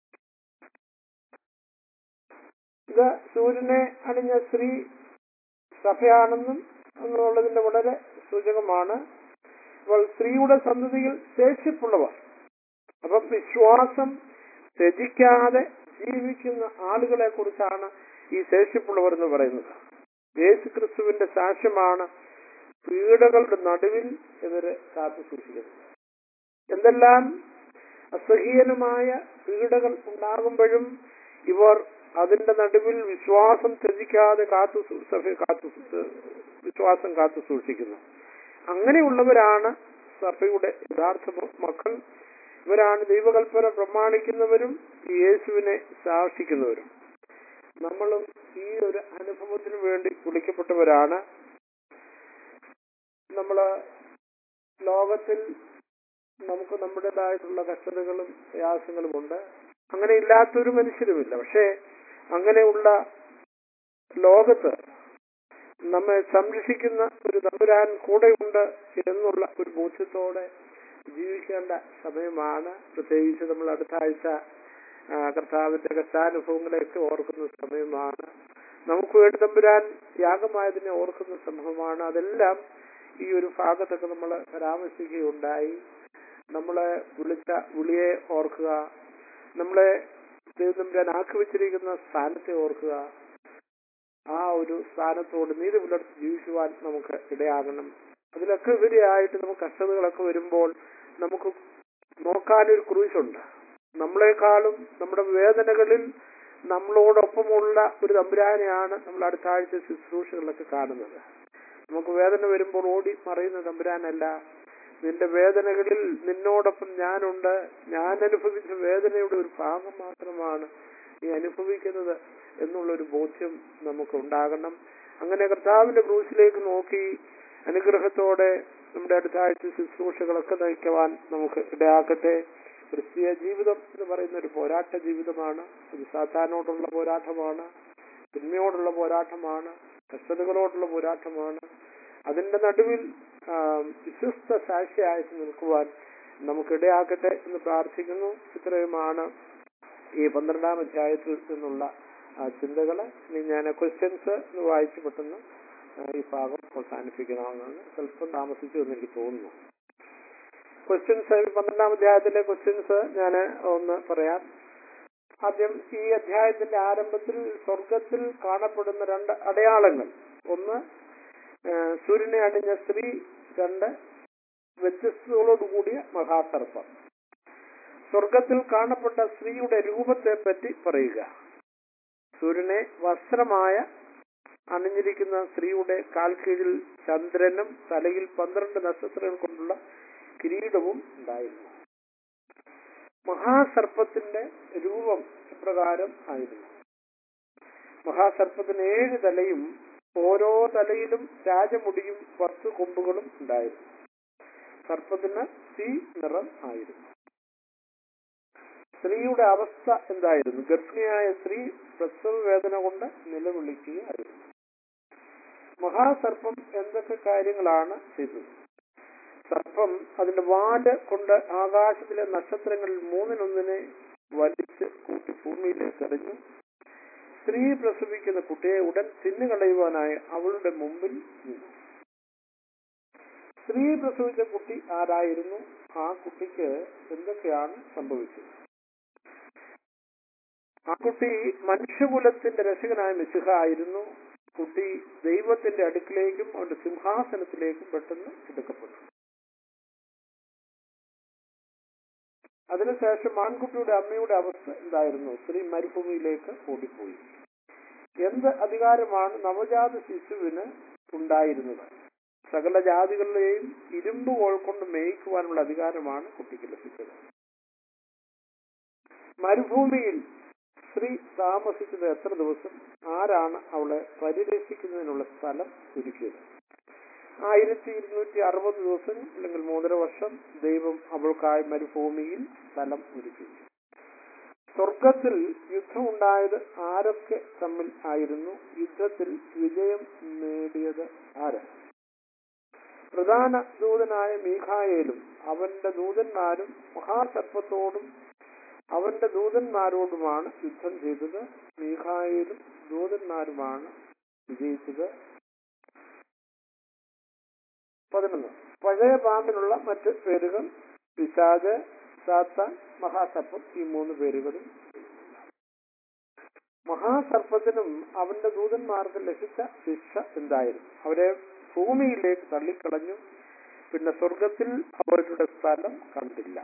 Speaker 1: ഇത് സൂര്യനെ അണിഞ്ഞ സ്ത്രീ സഭയാണെന്നും എന്നുള്ളതിന്റെ വളരെ സൂചകമാണ് അപ്പോൾ സ്ത്രീയുടെ സന്തതിയിൽ ശേഷിപ്പുള്ളവർ അപ്പം വിശ്വാസം ത്യജിക്കാതെ ജീവിക്കുന്ന ആളുകളെ കുറിച്ചാണ് ഈ ശേഷിപ്പുള്ളവർ എന്ന് പറയുന്നത് യേശു ക്രിസ്തുവിന്റെ സാക്ഷ്യമാണ് പീഡകളുടെ നടുവിൽ ഇവര് കാത്തു സൂക്ഷിക്കുന്നത് എന്തെല്ലാം അസഹീയനുമായ പീഡകൾ ഉണ്ടാകുമ്പോഴും ഇവർ അതിന്റെ നടുവിൽ വിശ്വാസം ത്യജിക്കാതെ കാത്തു സൂ- സഭയെ കാത്തു സൂ- വിശ്വാസം കാത്തു സൂക്ഷിക്കുന്നു അങ്ങനെയുള്ളവരാണ് സഭയുടെ യഥാർത്ഥ മക്കൾ ഇവരാണ് ദൈവകൽപ്പന പ്രമാണിക്കുന്നവരും യേശുവിനെ സാക്ഷിക്കുന്നവരും നമ്മളും ഈ ഒരു അനുഭവത്തിന് വേണ്ടി വിളിക്കപ്പെട്ടവരാണ് നമ്മള് ലോകത്തിൽ നമുക്ക് നമ്മുടേതായിട്ടുള്ള കഷ്ടതകളും പ്രയാസങ്ങളും ഉണ്ട് അങ്ങനെ ഇല്ലാത്തൊരു മനുഷ്യരുമില്ല പക്ഷേ അങ്ങനെയുള്ള ലോകത്ത് നമ്മെ സംരക്ഷിക്കുന്ന ഒരു തമ്പുരാൻ കൂടെയുണ്ട് എന്നുള്ള ഒരു ബോധ്യത്തോടെ ജീവിക്കേണ്ട സമയമാണ് പ്രത്യേകിച്ച് നമ്മൾ അടുത്ത ആഴ്ച ആ, കർത്താവിന്റെ കഷ്ടാനുഭവങ്ങളെയൊക്കെ ഓർക്കുന്ന സമയമാണ് നമുക്ക് വേണ്ടി തമ്പുരാൻ യാഗമായതിനെ ഓർക്കുന്ന സമയമാണ് അതെല്ലാം ഈ ഒരു ഭാഗത്തൊക്കെ നമ്മൾ പരാമർശിക്കുകയുണ്ടായി നമ്മളെ വിളിച്ച വിളിയെ ഓർക്കുക നമ്മളെ ദൈവം തമ്പുരാൻ ആക്കി വെച്ചിരിക്കുന്ന സ്ഥാനത്തെ ഓർക്കുക ആ ഒരു സ്ഥാനത്തോട് നീതി പുലർത്തി ജീവിക്കുവാൻ നമുക്ക് ഇടയാകണം അതിലൊക്കെ ഉപരിയായിട്ട് നമുക്ക് കഷ്ടതകളൊക്കെ വരുമ്പോൾ നമുക്ക് നോക്കാനൊരു ക്രൂശുണ്ട് നമ്മളെക്കാളും നമ്മുടെ വേദനകളിൽ നമ്മളോടൊപ്പമുള്ള ഒരു തമ്പുരാനെയാണ് നമ്മൾ അടുത്ത ആഴ്ച ശുശ്രൂഷകളിലൊക്കെ കാണുന്നത് നമുക്ക് വേദന വരുമ്പോൾ ഓടി മറയുന്ന തമ്പുരാനല്ല നിന്റെ വേദനകളിൽ നിന്നോടൊപ്പം ഞാനുണ്ട് ഞാൻ അനുഭവിച്ച വേദനയുടെ ഒരു ഭാഗം മാത്രമാണ് നീ അനുഭവിക്കുന്നത് എന്നുള്ളൊരു ബോധ്യം നമുക്ക് ഉണ്ടാകണം അങ്ങനെ കർത്താവിന്റെ ക്രൂശിലേക്ക് നോക്കി അനുഗ്രഹത്തോടെ നമ്മുടെ അടുത്ത ആഴ്ച ശുശ്രൂഷകളൊക്കെ നയിക്കുവാൻ നമുക്ക് ഇടയാക്കട്ടെ ക്രിസ്തീയ ജീവിതം എന്ന് പറയുന്ന ഒരു പോരാട്ട ജീവിതമാണ് അത് സാത്താനോടുള്ള പോരാട്ടമാണ് തിന്മയോടുള്ള പോരാട്ടമാണ് കഷ്ടതകളോടുള്ള പോരാട്ടമാണ് അതിന്റെ നടുവിൽ ആ, വിശ്വസ്ത സാക്ഷിയായിട്ട് നിൽക്കുവാൻ നമുക്കിടയാക്കട്ടെ എന്ന് പ്രാർത്ഥിക്കുന്നു ഇത്രയുമാണ് ഈ പന്ത്രണ്ടാം അധ്യായത്തിൽ നിന്നുള്ള ആ, ചിന്തകള് ഇനി ഞാൻ ക്വസ്റ്റ്യൻസ് വായിച്ചു പെട്ടെന്ന് ആ, ഈ ഭാഗം അവസാനിപ്പിക്കണമെന്നാണ് സ്വല്പം താമസിച്ചു എന്ന് എനിക്ക് തോന്നുന്നു ക്വസ്റ്റ്യൻസ് പന്ത്രണ്ടാം അധ്യായത്തിലെ ക്വസ്റ്റ്യൻസ് ഞാൻ ഒന്ന് പറയാം ആദ്യം ഈ അധ്യായത്തിന്റെ ആരംഭത്തിൽ സ്വർഗത്തിൽ കാണപ്പെടുന്ന രണ്ട് അടയാളങ്ങൾ ഒന്ന് ആ, സൂര്യനെ അണിഞ്ഞ സ്ത്രീ രണ്ട് വ്യത്യസ്തതകളോടുകൂടിയ മഹാസർപ്പം സ്വർഗത്തിൽ കാണപ്പെട്ട സ്ത്രീയുടെ രൂപത്തെ പറ്റി പറയുക സൂര്യനെ വസ്ത്രമായ അണിഞ്ഞിരിക്കുന്ന സ്ത്രീയുടെ കാൽക്കീഴിൽ ചന്ദ്രനും തലയിൽ പന്ത്രണ്ട് നക്ഷത്രങ്ങൾ കൊണ്ടുള്ള കിരീടവും ഉണ്ടായിരുന്നു മഹാസർപ്പത്തിന്റെ രൂപം ഇപ്രകാരം ആയിരുന്നു മഹാസർപ്പത്തിന് ഏഴ് തലയും ഓരോ തലയിലും രാജമുടിയും പത്ത് കൊമ്പുകളും ഉണ്ടായിരുന്നു സർപ്പത്തിന് തീ നിറം ആയിരുന്നു സ്ത്രീയുടെ അവസ്ഥ എന്തായിരുന്നു ഗർഭിണിയായ സ്ത്രീ പ്രസവ വേദന കൊണ്ട് നിലവിളിക്കുകയായിരുന്നു മഹാസർപ്പം എന്തൊക്കെ കാര്യങ്ങളാണ് ചെയ്തത് സർപ്പം അതിന്റെ വാല് കൊണ്ട് ആകാശത്തിലെ നക്ഷത്രങ്ങളിൽ മൂന്നിനൊന്നിനെ വലിച്ച് കൂട്ടി ഭൂമിയിലേക്ക് എറിഞ്ഞു സ്ത്രീ പ്രസവിക്കുന്ന കുട്ടിയെ ഉടൻ തിന്നുകളയുവാനായി അവളുടെ മുമ്പിൽ നിന്നു സ്ത്രീ പ്രസവിച്ച കുട്ടി ആരായിരുന്നു ആ കുട്ടിക്ക് എന്തൊക്കെയാണ് സംഭവിച്ചത് ആ കുട്ടി മനുഷ്യകുലത്തിന്റെ രക്ഷകനായ മിശിഹ ആയിരുന്നു കുട്ടി ദൈവത്തിന്റെ അടുക്കിലേക്കും അവന്റെ സിംഹാസനത്തിലേക്കും പെട്ടെന്ന് എടുക്കപ്പെട്ടു അതിനുശേഷം ആൺകുട്ടിയുടെ അമ്മയുടെ അവസ്ഥ എന്തായിരുന്നു സ്ത്രീ മരുഭൂമിയിലേക്ക് ഓടിപ്പോയി എന്ത് അധികാരമാണ് നവജാത ശിശുവിന് ഉണ്ടായിരുന്നത് സകല ജാതികളിലെയും ഇരുമ്പ് കോൾ കൊണ്ട് മേയിക്കുവാനുള്ള അധികാരമാണ് കുട്ടിക്ക് ലഭിച്ചത് മരുഭൂമിയിൽ സ്ത്രീ താമസിച്ചത് എത്ര ദിവസം ആരാണ് അവളെ പരിരക്ഷിക്കുന്നതിനുള്ള സ്ഥലം ഒരുക്കിയത് ആയിരത്തി ഇരുന്നൂറ്റി അറുപത് ദിവസം അല്ലെങ്കിൽ മൂന്നര വർഷം ദൈവം അവൾക്കായി മരുഭൂമിയിൽ സ്ഥലം ഒരുക്കി സ്വർഗത്തിൽ യുദ്ധമുണ്ടായത് ആരൊക്കെ തമ്മിൽ ആയിരുന്നു യുദ്ധത്തിൽ വിജയം നേടിയത് ആര് പ്രധാന ദൂതനായ മീഖായേലും അവന്റെ ദൂതന്മാരും മഹാസർപ്പത്തോടും അവന്റെ ദൂതന്മാരോടുമാണ് യുദ്ധം ചെയ്തത് മീഖായേലും ദൂതന്മാരുമാണ് വിജയിച്ചത് പതിനൊന്ന് പഴയ പാമ്പിനുള്ള മറ്റ് പേരുകൾ പിശാജ് സാത്താൻ മഹാസർപ്പം ഈ മൂന്ന് പേരുകളും മഹാസർപ്പത്തിനും അവന്റെ ദൂതന്മാർക്കും ലഭിച്ച ശിക്ഷ എന്തായിരുന്നു അവരെ ഭൂമിയിലേക്ക് തള്ളിക്കളഞ്ഞു പിന്നെ സ്വർഗത്തിൽ അവരുടെ സ്ഥലം കണ്ടില്ല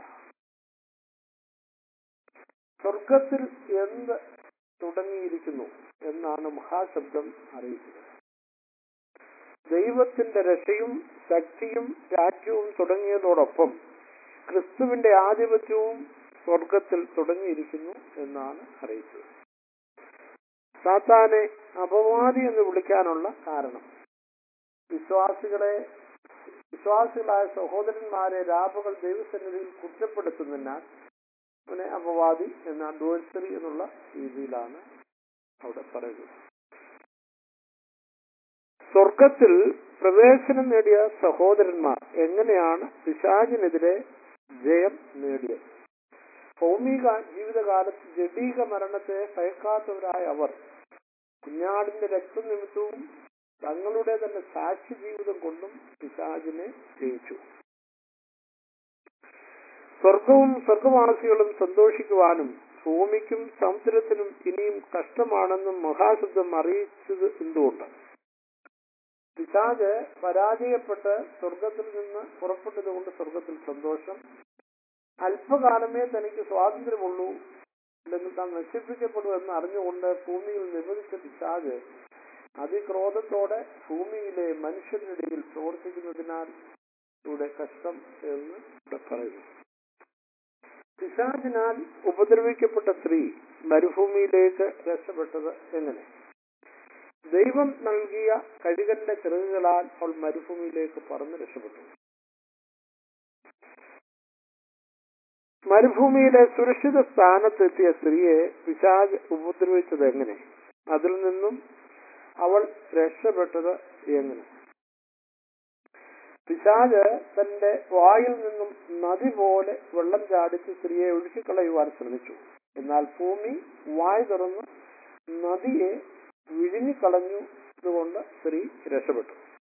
Speaker 1: സ്വർഗത്തിൽ എന്ത് തുടങ്ങിയിരിക്കുന്നു എന്നാണ് മഹാശബ്ദം അറിയിച്ചത് ദൈവത്തിന്റെ രക്ഷയും ശക്തിയും രാജ്യവും തുടങ്ങിയതോടൊപ്പം ക്രിസ്തുവിന്റെ ആധിപത്യവും സ്വർഗത്തിൽ തുടങ്ങിയിരിക്കുന്നു എന്നാണ് അറിയിച്ചത് സാത്താനെ അപവാദി എന്ന് വിളിക്കാനുള്ള കാരണം വിശ്വാസികളെ വിശ്വാസികളായ സഹോദരന്മാരെ രാപകൾ ദൈവസന്നിധിയിൽ കുറ്റപ്പെടുത്തുന്നതിനാൽ അവനെ അപവാദി എന്ന അഡ്വേഴ്സറി എന്നുള്ള രീതിയിലാണ് അവിടെ പറയുന്നത് സ്വർഗത്തിൽ പ്രവേശനം നേടിയ സഹോദരന്മാർ എങ്ങനെയാണ് പിശാചിനെതിരെ ജയം നേടിയത് ഭൗമിക ജീവിതകാലത്ത് ജഡീക മരണത്തെ ഭയക്കാത്തവരായ അവർ കുഞ്ഞാടിന്റെ രക്തനിമിത്തവും തങ്ങളുടെ തന്നെ സാക്ഷി ജീവിതം കൊണ്ടും പിശാചിനെ ജയിച്ചു സ്വർഗവും സ്വർഗവാസികളും സന്തോഷിക്കുവാനും ഭൂമിക്കും സമുദ്രത്തിനും ഇനിയും കഷ്ടമാണെന്നും മഹാശബ്ദം അറിയിച്ചത് എന്തുകൊണ്ട് പിശാജ് പരാജയപ്പെട്ട് സ്വർഗത്തിൽ നിന്ന് പുറപ്പെട്ടതുകൊണ്ട് സ്വർഗത്തിൽ സന്തോഷം അല്പകാലമേ തനിക്ക് സ്വാതന്ത്ര്യമുള്ളൂ അല്ലെങ്കിൽ താൻ നശിപ്പിക്കപ്പെടും എന്ന് അറിഞ്ഞുകൊണ്ട് ഭൂമിയിൽ നിബന്ധിച്ച പിശാജ് അതിക്രോധത്തോടെ ഭൂമിയിലെ മനുഷ്യരിനിടയിൽ പ്രവർത്തിക്കുന്നതിനാൽ ഇവിടെ കഷ്ടം എന്ന് ഇവിടെ പറയുന്നു പിശാചിനാൽ ഉപദ്രവിക്കപ്പെട്ട സ്ത്രീ മരുഭൂമിയിലേക്ക് രക്ഷപ്പെട്ടത് എങ്ങനെ ദൈവം നൽകിയ കഴുകന്റെ ചിറകുകളാൽ അവൾ മരുഭൂമിയിലേക്ക് പറന്ന് രക്ഷപ്പെട്ടു മരുഭൂമിയിലെ സുരക്ഷിത സ്ഥാനത്തെത്തിയ സ്ത്രീയെ പിശാജ് ഉപദ്രവിച്ചത് എങ്ങനെ അതിൽ നിന്നും അവൾ രക്ഷപ്പെട്ടത് എങ്ങനെ പിശാജ് തന്റെ വായിൽ നിന്നും നദി പോലെ വെള്ളം ചാടിച്ച് സ്ത്രീയെ ഒഴുക്കിക്കളയുവാൻ ശ്രമിച്ചു എന്നാൽ ഭൂമി വായ് തുറന്ന് നദിയെ വിഴുങ്ങിക്കളഞ്ഞു കൊണ്ട് സ്ത്രീ രക്ഷപ്പെട്ടു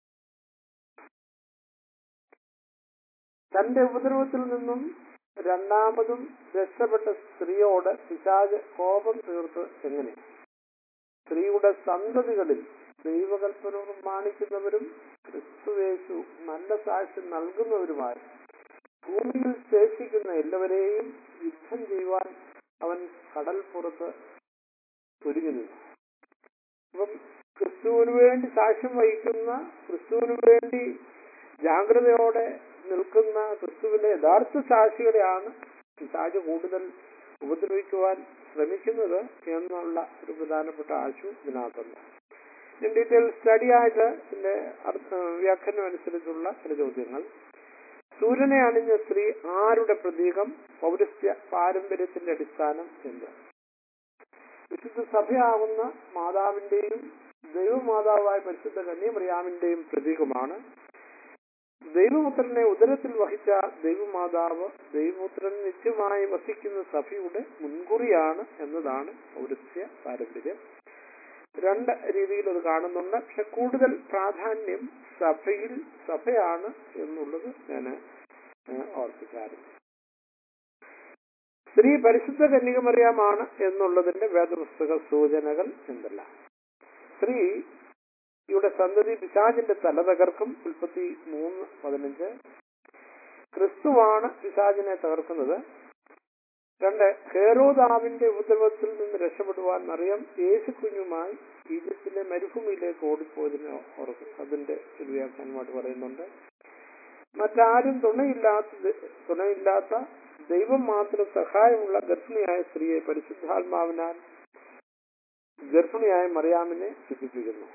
Speaker 1: തന്റെ ഉപദ്രവത്തിൽ നിന്നും രണ്ടാമതും രക്ഷപ്പെട്ട സ്ത്രീയോട് പിശാജ് കോപം തീർത്ത് എങ്ങനെ സ്ത്രീയുടെ സന്തതികളിൽ ദൈവകൽപ്പന പ്രമാണിക്കുന്നവരും ക്രിസ്തുവേശു നല്ല സാക്ഷ്യം നൽകുന്നവരുമായി ഭൂമിയിൽ ശേഷിക്കുന്ന എല്ലാവരെയും യുദ്ധം ചെയ്യുവാൻ അവൻ കടൽ പുറത്ത് ഒരുങ്ങി നിന്നു അപ്പം ക്രിസ്തുവിന് വേണ്ടി സാക്ഷ്യം വഹിക്കുന്ന ക്രിസ്തുവിന് വേണ്ടി ജാഗ്രതയോടെ നിൽക്കുന്ന ക്രിസ്തുവിന്റെ യഥാർത്ഥ സാക്ഷികളെയാണ് പിശാച് കൂടുതൽ ഉപദ്രവിക്കുവാൻ ശ്രമിക്കുന്നത് എന്നുള്ള ഒരു പ്രധാനപ്പെട്ട ആശു ഇതിനകത്തുണ്ട് ഇൻ ഡീറ്റെയിൽ സ്റ്റഡി ആയിട്ട് ഇതിന്റെ അർത്ഥ വ്യാഖ്യാനം അനുസരിച്ചുള്ള ചില ചോദ്യങ്ങൾ സൂര്യനെ അണിഞ്ഞ സ്ത്രീ ആരുടെ പ്രതീകം പൗരസ്ത്യ പാരമ്പര്യത്തിന്റെ അടിസ്ഥാനം എന്ത് വിശുദ്ധ സഭയാവുന്ന മാതാവിന്റെയും ദൈവമാതാവായ പരിശുദ്ധ കന്യമറിയാമിന്റെയും പ്രതീകമാണ് ദൈവപുത്രനെ ഉദരത്തിൽ വഹിച്ച ദൈവമാതാവ് ദൈവപുത്രൻ നിത്യമായി വസിക്കുന്ന സഭയുടെ മുൻകുറിയാണ് എന്നതാണ് പൗരസ്ത്യ പാരമ്പര്യം രണ്ട് രീതിയിൽ അത് കാണുന്നുണ്ട് പക്ഷെ കൂടുതൽ പ്രാധാന്യം സഭയിൽ സഭയാണ് എന്നുള്ളത് ഞാൻ ഓർപ്പിച്ചായിരുന്നു സ്ത്രീ പരിശുദ്ധ കന്യകമറിയാമാണ് എന്നുള്ളതിന്റെ വേദപുസ്തക സൂചനകൾ എന്തല്ല സ്ത്രീ ഇവിടെ സന്തതി പിശാചിന്റെ തല തകർക്കും ഉൽപ്പത്തി മൂന്ന് പതിനഞ്ച് ക്രിസ്തുവാണ് പിശാചിനെ തകർക്കുന്നത് രണ്ട് ഹേറോദാവിന്റെ ഉപദ്രവത്തിൽ നിന്ന് രക്ഷപ്പെടുവാൻ മറിയം യേശു കുഞ്ഞുമായി ഈജിപ്തിലെ മരുഭൂമിയിലേക്ക് ഓടിപ്പോയതിന് ഓർക്കും അതിന്റെ ഒരു വ്യാഖ്യാനമായിട്ട് പറയുന്നുണ്ട് മറ്റാരും തുണയില്ലാത്ത തുണയില്ലാത്ത ദൈവം മാത്രം സഹായമുള്ള ഗർഭിണിയായ സ്ത്രീയെ പരിശുദ്ധാത്മാവിനാൽ ഗർഭിണിയായ മറിയാമിനെ സൂചിപ്പിക്കുന്നു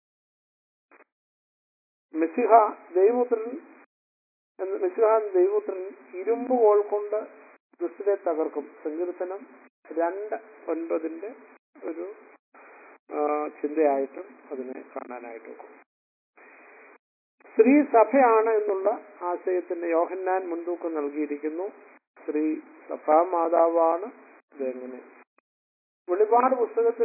Speaker 1: മെസ്സിഹ ദൈവപുത്രൻ എന്ന് മെസ്സിഹ ദൈവപുത്രൻ ഇരുമ്പ് കോൾ കൊണ്ട് ക്രിസ്തുവിനെ തകർക്കും സങ്കീർത്തനം രണ്ട് ഒൻപതിന്റെ ഒരു ആ, ചിന്തയായിട്ടും അതിനെ കാണാനായിട്ടും സ്ത്രീ സഭയാണ് എന്നുള്ള ആശയത്തിന് യോഹന്നാൻ മുൻതൂക്കം നൽകിയിരിക്കുന്നു സ്ത്രീ സഭാ മാതാവാണ് ഇതെങ്ങനെ വെളിപാട് പുസ്തകത്തിൽ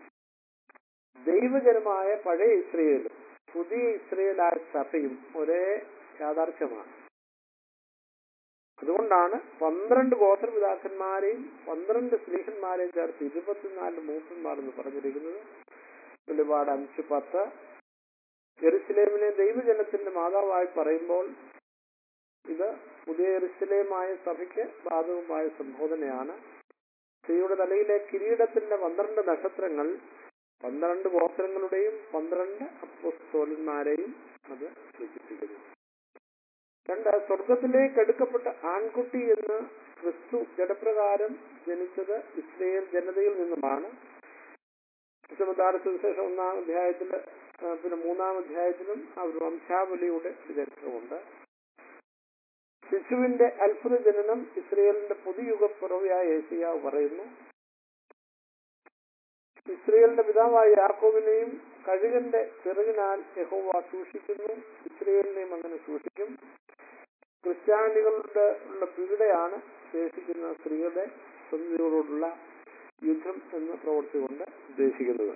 Speaker 1: ദൈവജനമായ പഴയ ഇസ്രയേലും പുതിയ ഇസ്രയേലായ സഭയും ഒരേ യാഥാർത്ഥ്യമാണ് അതുകൊണ്ടാണ് പന്ത്രണ്ട് ഗോത്രപിതാക്കന്മാരെയും പന്ത്രണ്ട് സ്ത്രീഹന്മാരെയും ചേർത്ത് ഇരുപത്തിനാല് മൂപ്പന്മാർ എന്ന് പറഞ്ഞിരിക്കുന്നത് വെളിപാട് അഞ്ച് പത്ത് ജെറുസലേമിനെ ദൈവജനത്തിന്റെ മാതാവായി പറയുമ്പോൾ ഇത് പുതിയ ജെറുസലേമായ സഭയ്ക്ക് ബാധകമായ സംബോധനയാണ് സ്ത്രീയുടെ തലയിലെ കിരീടത്തിന്റെ പന്ത്രണ്ട് നക്ഷത്രങ്ങൾ പന്ത്രണ്ട് ഗോത്രങ്ങളുടെയും പന്ത്രണ്ട് അപ്പോസ്തോലന്മാരെയും അത് സൂചിപ്പിക്കുന്നു രണ്ട് സ്വർഗത്തിലേക്ക് എടുക്കപ്പെട്ട ആൺകുട്ടി എന്ന് ക്രിസ്തു ജഡപ്രകാരം ജനിച്ചത് ഇസ്രയേൽ ജനതയിൽ നിന്നുമാണ് വിശുദ്ധ സുവിശേഷം ഒന്നാം അധ്യായത്തിൽ പിന്നെ മൂന്നാം അധ്യായത്തിലും ആ ഒരു വംശാവലിയുടെ ചരിത്രമുണ്ട് ശിശുവിന്റെ അത്ഭുത ജനനം ഇസ്രയേലിന്റെ പുതുയുഗ പിറവിയായ ഏഷ്യാവ് പറയുന്നു ഇസ്രയേലിന്റെ പിതാവായ യാക്കോബിനെയും കഴുകന്റെ ചിറകിനാൽ യഹോവ സൂക്ഷിക്കുന്നു ഇസ്രയേലിനെയും അങ്ങനെ സൂക്ഷിക്കും ക്രിസ്ത്യാനികളുടെ ഉള്ള പീഡയാണ് ശേഷിക്കുന്ന സ്ത്രീകളുടെ സന്ധികളോടുള്ള യുദ്ധം എന്ന് പ്രവർത്തി കൊണ്ട് ഉദ്ദേശിക്കുന്നത്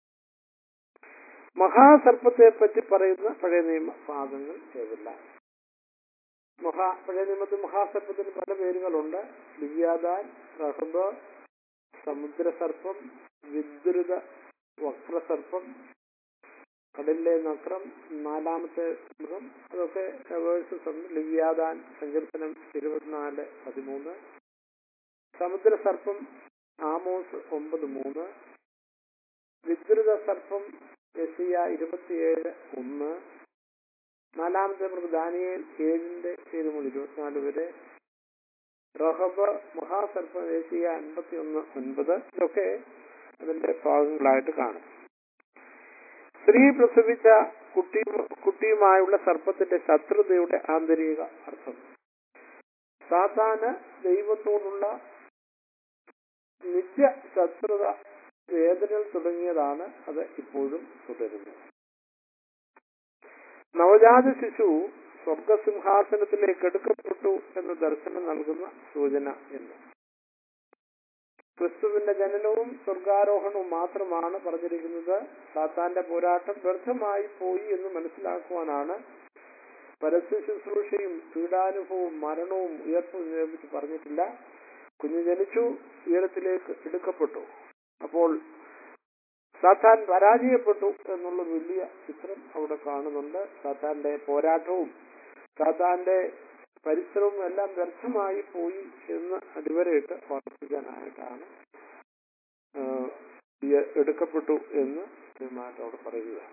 Speaker 1: മഹാസർപ്പത്തെ പറ്റി പറയുന്ന പഴയ നിയമ ഭാഗങ്ങൾ ഏതെല്ലാം മഹാ പഴയ നിയമത്തിൽ മഹാസർപ്പത്തിന് പല പേരുകളുണ്ട് ലിവ്യാദാൻ റഹബ് സമുദ്രസർപ്പം വിദ്രുത വക്രസർപ്പം കടലിലെ നക്രം നാലാമത്തെ മൃഗം അതൊക്കെ വേഴ്സസ് ഉണ്ട് ലിവ്യാദാൻ സങ്കീർത്തനം ഇരുപത്തിനാല് പതിമൂന്ന് സമുദ്രസർപ്പം ആമോസ് ഒമ്പത് മൂന്ന് വിദ്രുത സർപ്പം യസിയ ഇരുപത്തിയേഴ് ഒന്ന് നാലാമത്തെ മൃഗ ദാനിയേൽ ഏഴിന്റെ ഏഴ് മുതൽ ഇരുപത്തിനാല് വരെ റഹബ് മഹാസർപ്പം യേശിയ അൻപത്തി ഒന്ന് ഒൻപത് ഇതൊക്കെ അതിന്റെ ഭാഗങ്ങളായിട്ട് കാണും സ്ത്രീ പ്രസവിച്ച കുട്ടി കുട്ടിയുമായുള്ള സർപ്പത്തിന്റെ ശത്രുതയുടെ ആന്തരിക അർത്ഥം സാധാരണ ദൈവത്തോടുള്ള നിത്യ ശത്രുത വേദനകൾ തുടങ്ങിയതാണ് അത് ഇപ്പോഴും തുടരുന്നത് നവജാത ശിശു സ്വർഗസിംഹാസനത്തിലേക്ക് എടുക്കപ്പെട്ടു എന്ന് ദർശനം നൽകുന്ന സൂചന എന്ന് ക്രിസ്തുവിന്റെ ജനനവും സ്വർഗാരോഹണവും മാത്രമാണ് പറഞ്ഞിരിക്കുന്നത് സാത്താന്റെ പോരാട്ടം വ്യർത്ഥമായി പോയി എന്ന് മനസ്സിലാക്കുവാനാണ് പരസ്യ ശുശ്രൂഷയും പീഡാനുഭവവും മരണവും ഉയർപ്പും നിരൂപിച്ച് പറഞ്ഞിട്ടില്ല കുഞ്ഞ് ജനിച്ചു ഉയരത്തിലേക്ക് എടുക്കപ്പെട്ടു അപ്പോൾ സാത്താൻ പരാജയപ്പെട്ടു എന്നുള്ള വലിയ ചിത്രം അവിടെ കാണുന്നുണ്ട് സാത്താന്റെ പോരാട്ടവും സാത്താന്റെ പരിശ്രമവും എല്ലാം വ്യർത്ഥമായി പോയി എന്ന് അടിവരയിട്ട് ഓർപ്പിക്കാനായിട്ടാണ് ആഹ്, ഈ എടുക്കപ്പെട്ടു എന്ന് കൃത്യമായിട്ട് അവിടെ പറയുക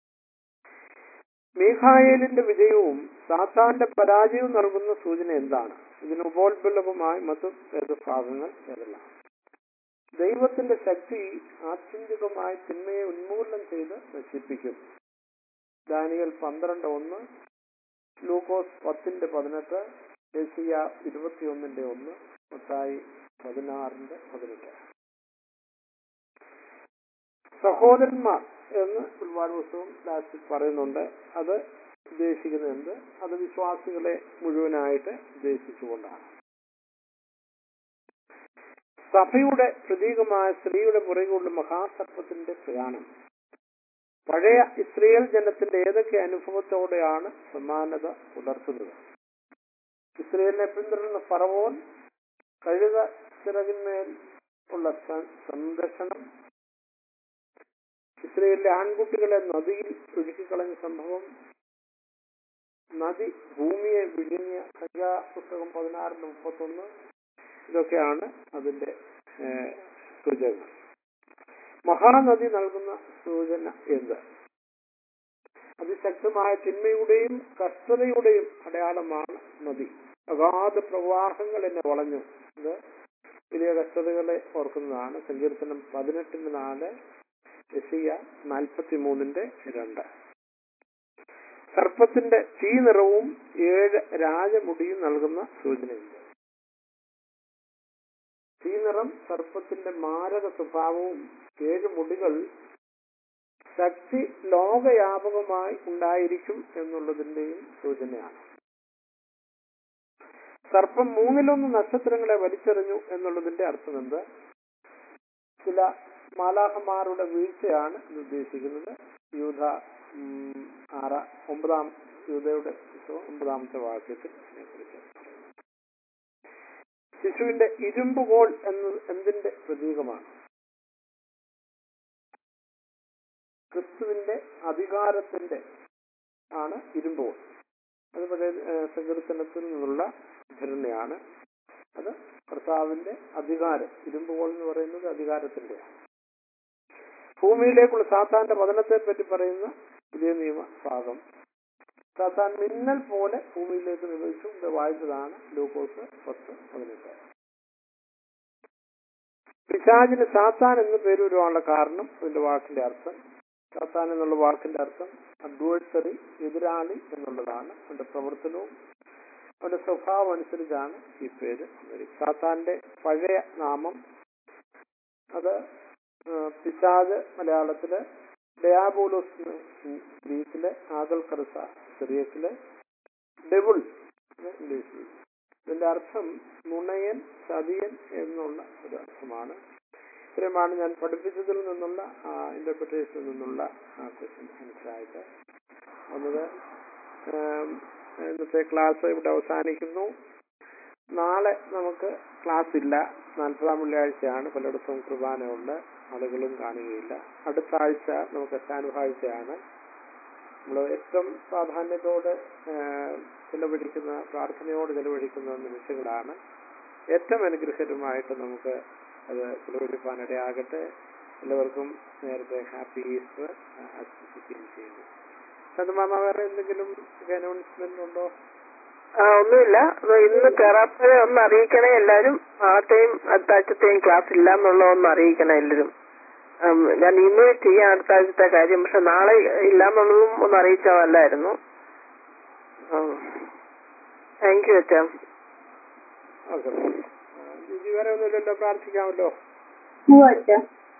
Speaker 1: മീഖായേലിന്റെ വിജയവും സാത്താന്റെ പരാജയവും നൽകുന്ന സൂചന എന്താണ് ഇതിന് ഉപോത്ബലവുമായി മറ്റു വേദഭാഗങ്ങൾ ഏതെല്ലാം ദൈവത്തിന്റെ ശക്തി ആത്യന്തികമായി തിന്മയെ ഉന്മൂലനം ചെയ്ത് നശിപ്പിക്കും ദാനിയൽ പന്ത്രണ്ട് ഒന്ന് ലൂക്കോസ് പത്തിന്റെ പതിനെട്ട് ഏഷ്യ ഇരുപത്തിയൊന്നിന്റെ ഒന്ന് മത്തായി പതിനാറിന്റെ പതിനെട്ട് സഹോദരന്മാർ എന്ന് ഉൾവാട് പുസ്തകം ലാസ്റ്റിൽ പറയുന്നുണ്ട് അത് ഉദ്ദേശിക്കുന്നത് എന്ത് അത് വിശ്വാസികളെ മുഴുവനായിട്ട് ഉദ്ദേശിച്ചുകൊണ്ടാണ് സഭയുടെ പ്രതീകമായ സ്ത്രീയുടെ പുറകെയുള്ള മഹാസർപ്പത്തിന്റെ പ്രയാണം പഴയ ഇസ്രയേൽ ജനത്തിന്റെ ഏതൊക്കെ അനുഭവത്തോടെയാണ് സമാനത പുലർത്തുന്നത് ഇസ്രയേലിനെ പിന്തുടരുന്ന ഫറവോൻ കഴുക ചിറകിന്മേൽ ഉള്ള സ- സംരക്ഷണം ഇസ്രയേലിലെ ആൺകുട്ടികളെ നദിയിൽ ഒഴുക്കിക്കളഞ്ഞ സംഭവം നദി ഭൂമിയെ വിഴുങ്ങിയ സംഖ്യാ പുസ്തകം പതിനാറിന് മുപ്പത്തൊന്ന് ഇതൊക്കെയാണ് അതിന്റെ ഏഹ്, സൂചകങ്ങൾ മഹാനദി നൽകുന്ന സൂചന എന്ത് അതിശക്തമായ തിന്മയുടെയും കഷ്ടതയുടെയും അടയാളമാണ് നദി അഗാധ പ്രവാഹങ്ങൾ എന്നെ വളഞ്ഞു ഇത് വലിയ കഷ്ടതകളെ ഓർക്കുന്നതാണ് സങ്കീർത്തനം പതിനെട്ടിന് നാല് യശിയ നാൽപ്പത്തി മൂന്നിന്റെ രണ്ട് സർപ്പത്തിന്റെ തീ നിറവും ഏഴ് രാജമുടിയും നൽകുന്ന സൂചനയുണ്ട് തീ നിറം സർപ്പത്തിന്റെ മാരക സ്വഭാവവും ഏഴ് മുടികൾ ശക്തി ലോകവ്യാപകമായി ഉണ്ടായിരിക്കും എന്നുള്ളതിന്റെയും സൂചനയാണ് സർപ്പം മൂന്നിലൊന്ന് നക്ഷത്രങ്ങളെ വലിച്ചെറിഞ്ഞു എന്നുള്ളതിന്റെ അർത്ഥമെന്ത് ചില മാലാഹമാരുടെ വീഴ്ചയാണ് ഇത് ഉദ്ദേശിക്കുന്നത് യൂത ഉം, ആറ ഒമ്പതാം യൂതയുടെ പുസ്തകം ഒമ്പതാമത്തെ വാക്യത്തിൽ ഇതിനെക്കുറിച്ച് പറയുന്നു. ശിശുവിന്റെ ഇരുമ്പുകോൾ എന്നത് എന്തിന്റെ പ്രതീകമാണ് ക്രിസ്തുവിന്റെ അധികാരത്തിന്റെ ആണ് ഇരുമ്പുകോൾ അത് പഴയ ഏഹ്, സങ്കീർത്തനത്തിൽ നിന്നുള്ള ധരണയാണ് അത് കർത്താവിന്റെ അധികാരം ഇരുമ്പുകോൾ എന്ന് പറയുന്നത് അധികാരത്തിന്റെയാണ് ഭൂമിയിലേക്കുള്ള സാത്താന്റെ പതനത്തെ പറ്റി പറയുന്ന പുതിയ നിയമ ഭാഗം സാത്താൻ മിന്നൽ പോലെ ഭൂമിയിലേക്ക് നിവസിച്ചു ഇത് വായിച്ചതാണ് ലൂക്കോസ് പത്ത് പതിനെട്ട് പിശാചിന് സാത്താൻ എന്ന് പേര് വരുവാനുള്ള കാരണം അതിന്റെ വാക്കിന്റെ അർത്ഥം സാത്താൻ എന്നുള്ള വാക്കിന്റെ അർത്ഥം അഡ്വേഴ്സറി എതിരാളി എന്നുള്ളതാണ് അവന്റെ പ്രവർത്തനവും അവന്റെ സ്വഭാവം അനുസരിച്ചാണ് ഈ പേര് വന്നിരിക്കുന്നത്. സാത്താന്റെ പഴയ നാമം അത് ആ, പിശാജ് മലയാളത്തില് ഡയാബോലോസ് എന്ന് ഗ്രീക്കില് ആഗൽ കറുസ സിറിയക്കില് ഡെവിൾ എന്ന് ഇംഗ്ലീഷിൽ ഇതിന്റെ അർത്ഥം നുണയൻ ചതിയൻ എന്നുള്ള ഒരു അർത്ഥമാണ് ഇത്രയുമാണ് ഞാൻ പഠിപ്പിച്ചതിൽ നിന്നുള്ള ഇന്റർപ്രിട്ടേഷനിൽ നിന്നുള്ള ആ ക്വസ്റ്റ്യൻ മനസ്സിലായിട്ട് വന്നത് ആം, ഇന്നത്തെ ക്ലാസ് ഇവിടെ അവസാനിക്കുന്നു നാളെ നമുക്ക് ക്ലാസ് ഇല്ല നാൽപ്പതാം വെള്ളിയാഴ്ചയാണ് പലയിടത്തും കുർബാനയുണ്ട് ആളുകളും കാണുകയില്ല അടുത്ത ആഴ്ച നമുക്ക് എട്ടാനുഭാഴ്ചയാണ് നമ്മൾ ഏറ്റവും പ്രാധാന്യത്തോടെ ആഹ്, ചെലവഴിക്കുന്ന പ്രാർത്ഥനയോട് ചെലവഴിക്കുന്ന നിമിഷങ്ങളാണ് ഏറ്റവും അനുഗ്രഹകരമായിട്ട് നമുക്ക് അത് ചെലവഴിക്കാനിടയാകട്ടെ എല്ലാവർക്കും നേരത്തെ ഹാപ്പി ഈസ്റ്റർ ആശംസിക്കുകയും ചെയ്യുന്നു സതുമാമ വേറെ എന്തെങ്കിലും അനൗൺസ്മെന്റ് ഉണ്ടോ
Speaker 2: ആ ഒന്നുമില്ല അത് ഇന്ന് കയറാപ്പുഴ ഒന്ന് അറിയിക്കണേ എല്ലാരും നാളത്തെയും അടുത്ത ആഴ്ചത്തെയും ക്ലാസ് ഇല്ല എന്നുള്ളത് ഒന്ന് അറിയിക്കണം എല്ലാരും ഉം, ഞാൻ ഇൻവൈറ്റ് ചെയ്യാം അടുത്ത ആഴ്ചത്തെ കാര്യം പക്ഷെ നാളെ ഇല്ല എന്നുള്ളതും ഒന്ന് അറിയിച്ചാൽ നല്ലായിരുന്നു താങ്ക് യു അച്ഛാ
Speaker 1: ഓക്കെ ജിജി വേറെ ഒന്നുമില്ലല്ലോ പ്രാർത്ഥിക്കാമല്ലോ ഓക്കെ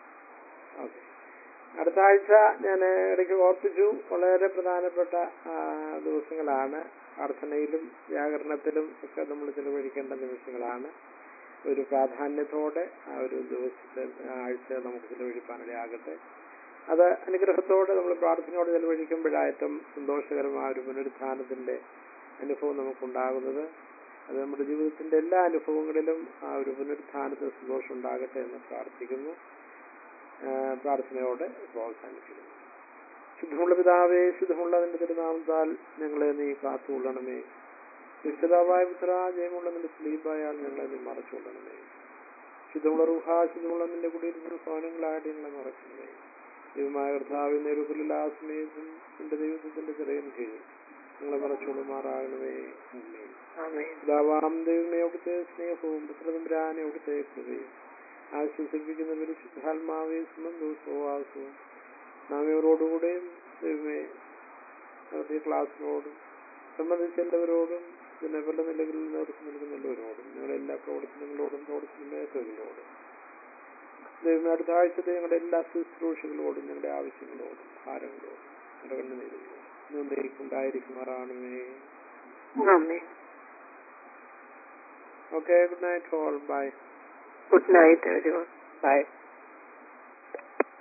Speaker 1: അടുത്ത ആഴ്ച ഞാൻ ഇടയ്ക്ക് ഓർപ്പിച്ചു വളരെ പ്രധാനപ്പെട്ട ആ, ദിവസങ്ങളാണ് പ്രാർത്ഥനയിലും വ്യാകരണത്തിലും ഒക്കെ നമ്മൾ ചെലവഴിക്കേണ്ട നിമിഷങ്ങളാണ് ഒരു പ്രാധാന്യത്തോടെ ആ ഒരു ദിവസത്തെ ആ ആഴ്ച നമുക്ക് ചെലവഴിക്കാനിടയാകട്ടെ അത് അനുഗ്രഹത്തോടെ നമ്മൾ പ്രാർത്ഥനയോടെ ചെലവഴിക്കുമ്പോഴായിട്ടും സന്തോഷകരമായ ഒരു പുനരുത്ഥാനത്തിന്റെ അനുഭവം നമുക്കുണ്ടാകുന്നത് അത് നമ്മുടെ ജീവിതത്തിന്റെ എല്ലാ അനുഭവങ്ങളിലും ആ ഒരു പുനരുത്ഥാനത്തിന് സന്തോഷം ഉണ്ടാകട്ടെ എന്ന് പ്രാർത്ഥിക്കുന്നു ആ, പ്രാർത്ഥനയോടെ പ്രോത്സാഹിപ്പിക്കുന്നു ശുദ്ധമുള്ള പിതാവേ ശുദ്ധമുള്ള നിന്റെ തിരുനാമത്താൽ ഞങ്ങളെ നീ കാത്തുകൊള്ളണമേ നിശ്ചിതാവായ പുത്ര ജയമുള്ള നിന്റെ സ്ലീപായാൽ ഞങ്ങളെ നീ മറച്ചുകൊള്ളണമേ ശുദ്ധമുള്ള റുഹ ശുദ്ധമുള്ള നിന്റെ കുടിയിരുന്ന സോനങ്ങളായിട്ട് ഞങ്ങളെ മറക്കണമേ ദൈവമായ കർത്താവിന്റെ രൂപത്തിൽ ആ സമയത്തും നിന്റെ ദൈവത്തിന്റെ ചെറിയ കീഴിൽ ഞങ്ങളെ മറച്ചുകൊള്ളുമാറാകണമേ ആമേൻ.
Speaker 2: ആമേൻ
Speaker 1: പിതാവാം ദൈവമേ അവിടുത്തെ സ്നേഹവും പുത്രതമ്പുരാനെ അവിടുത്തെ കൃപയും ആശ്വസിപ്പിക്കുന്ന പരിശുദ്ധാത്മാവേ സുമന്തോസ്വാസവും നാം ഇവരോടുകൂടെയും ദൈവമേ നടത്തിയ ക്ലാസ്സിനോടും സംബന്ധിച്ച എല്ലാവരോടും പിന്നെ പല നിലകളിൽ നേതൃത്വം നൽകുന്ന എല്ലാവരോടും ഞങ്ങളുടെ എല്ലാ പ്രവർത്തനങ്ങളോടും പ്രവർത്തന മേഖലകളോടും ദൈവമേ അടുത്ത ആഴ്ചത്തെ ഞങ്ങളുടെ എല്ലാ ശുശ്രൂഷകളോടും ഞങ്ങളുടെ ആവശ്യങ്ങളോടും ഭാരങ്ങളോടും ഞങ്ങളുടെ കണ്ണുനീരുകളോടും ഉണ്ടായിരിക്കുമാറാണമേ
Speaker 2: ആമേൻ
Speaker 1: okay good night all bye
Speaker 2: good night everyone by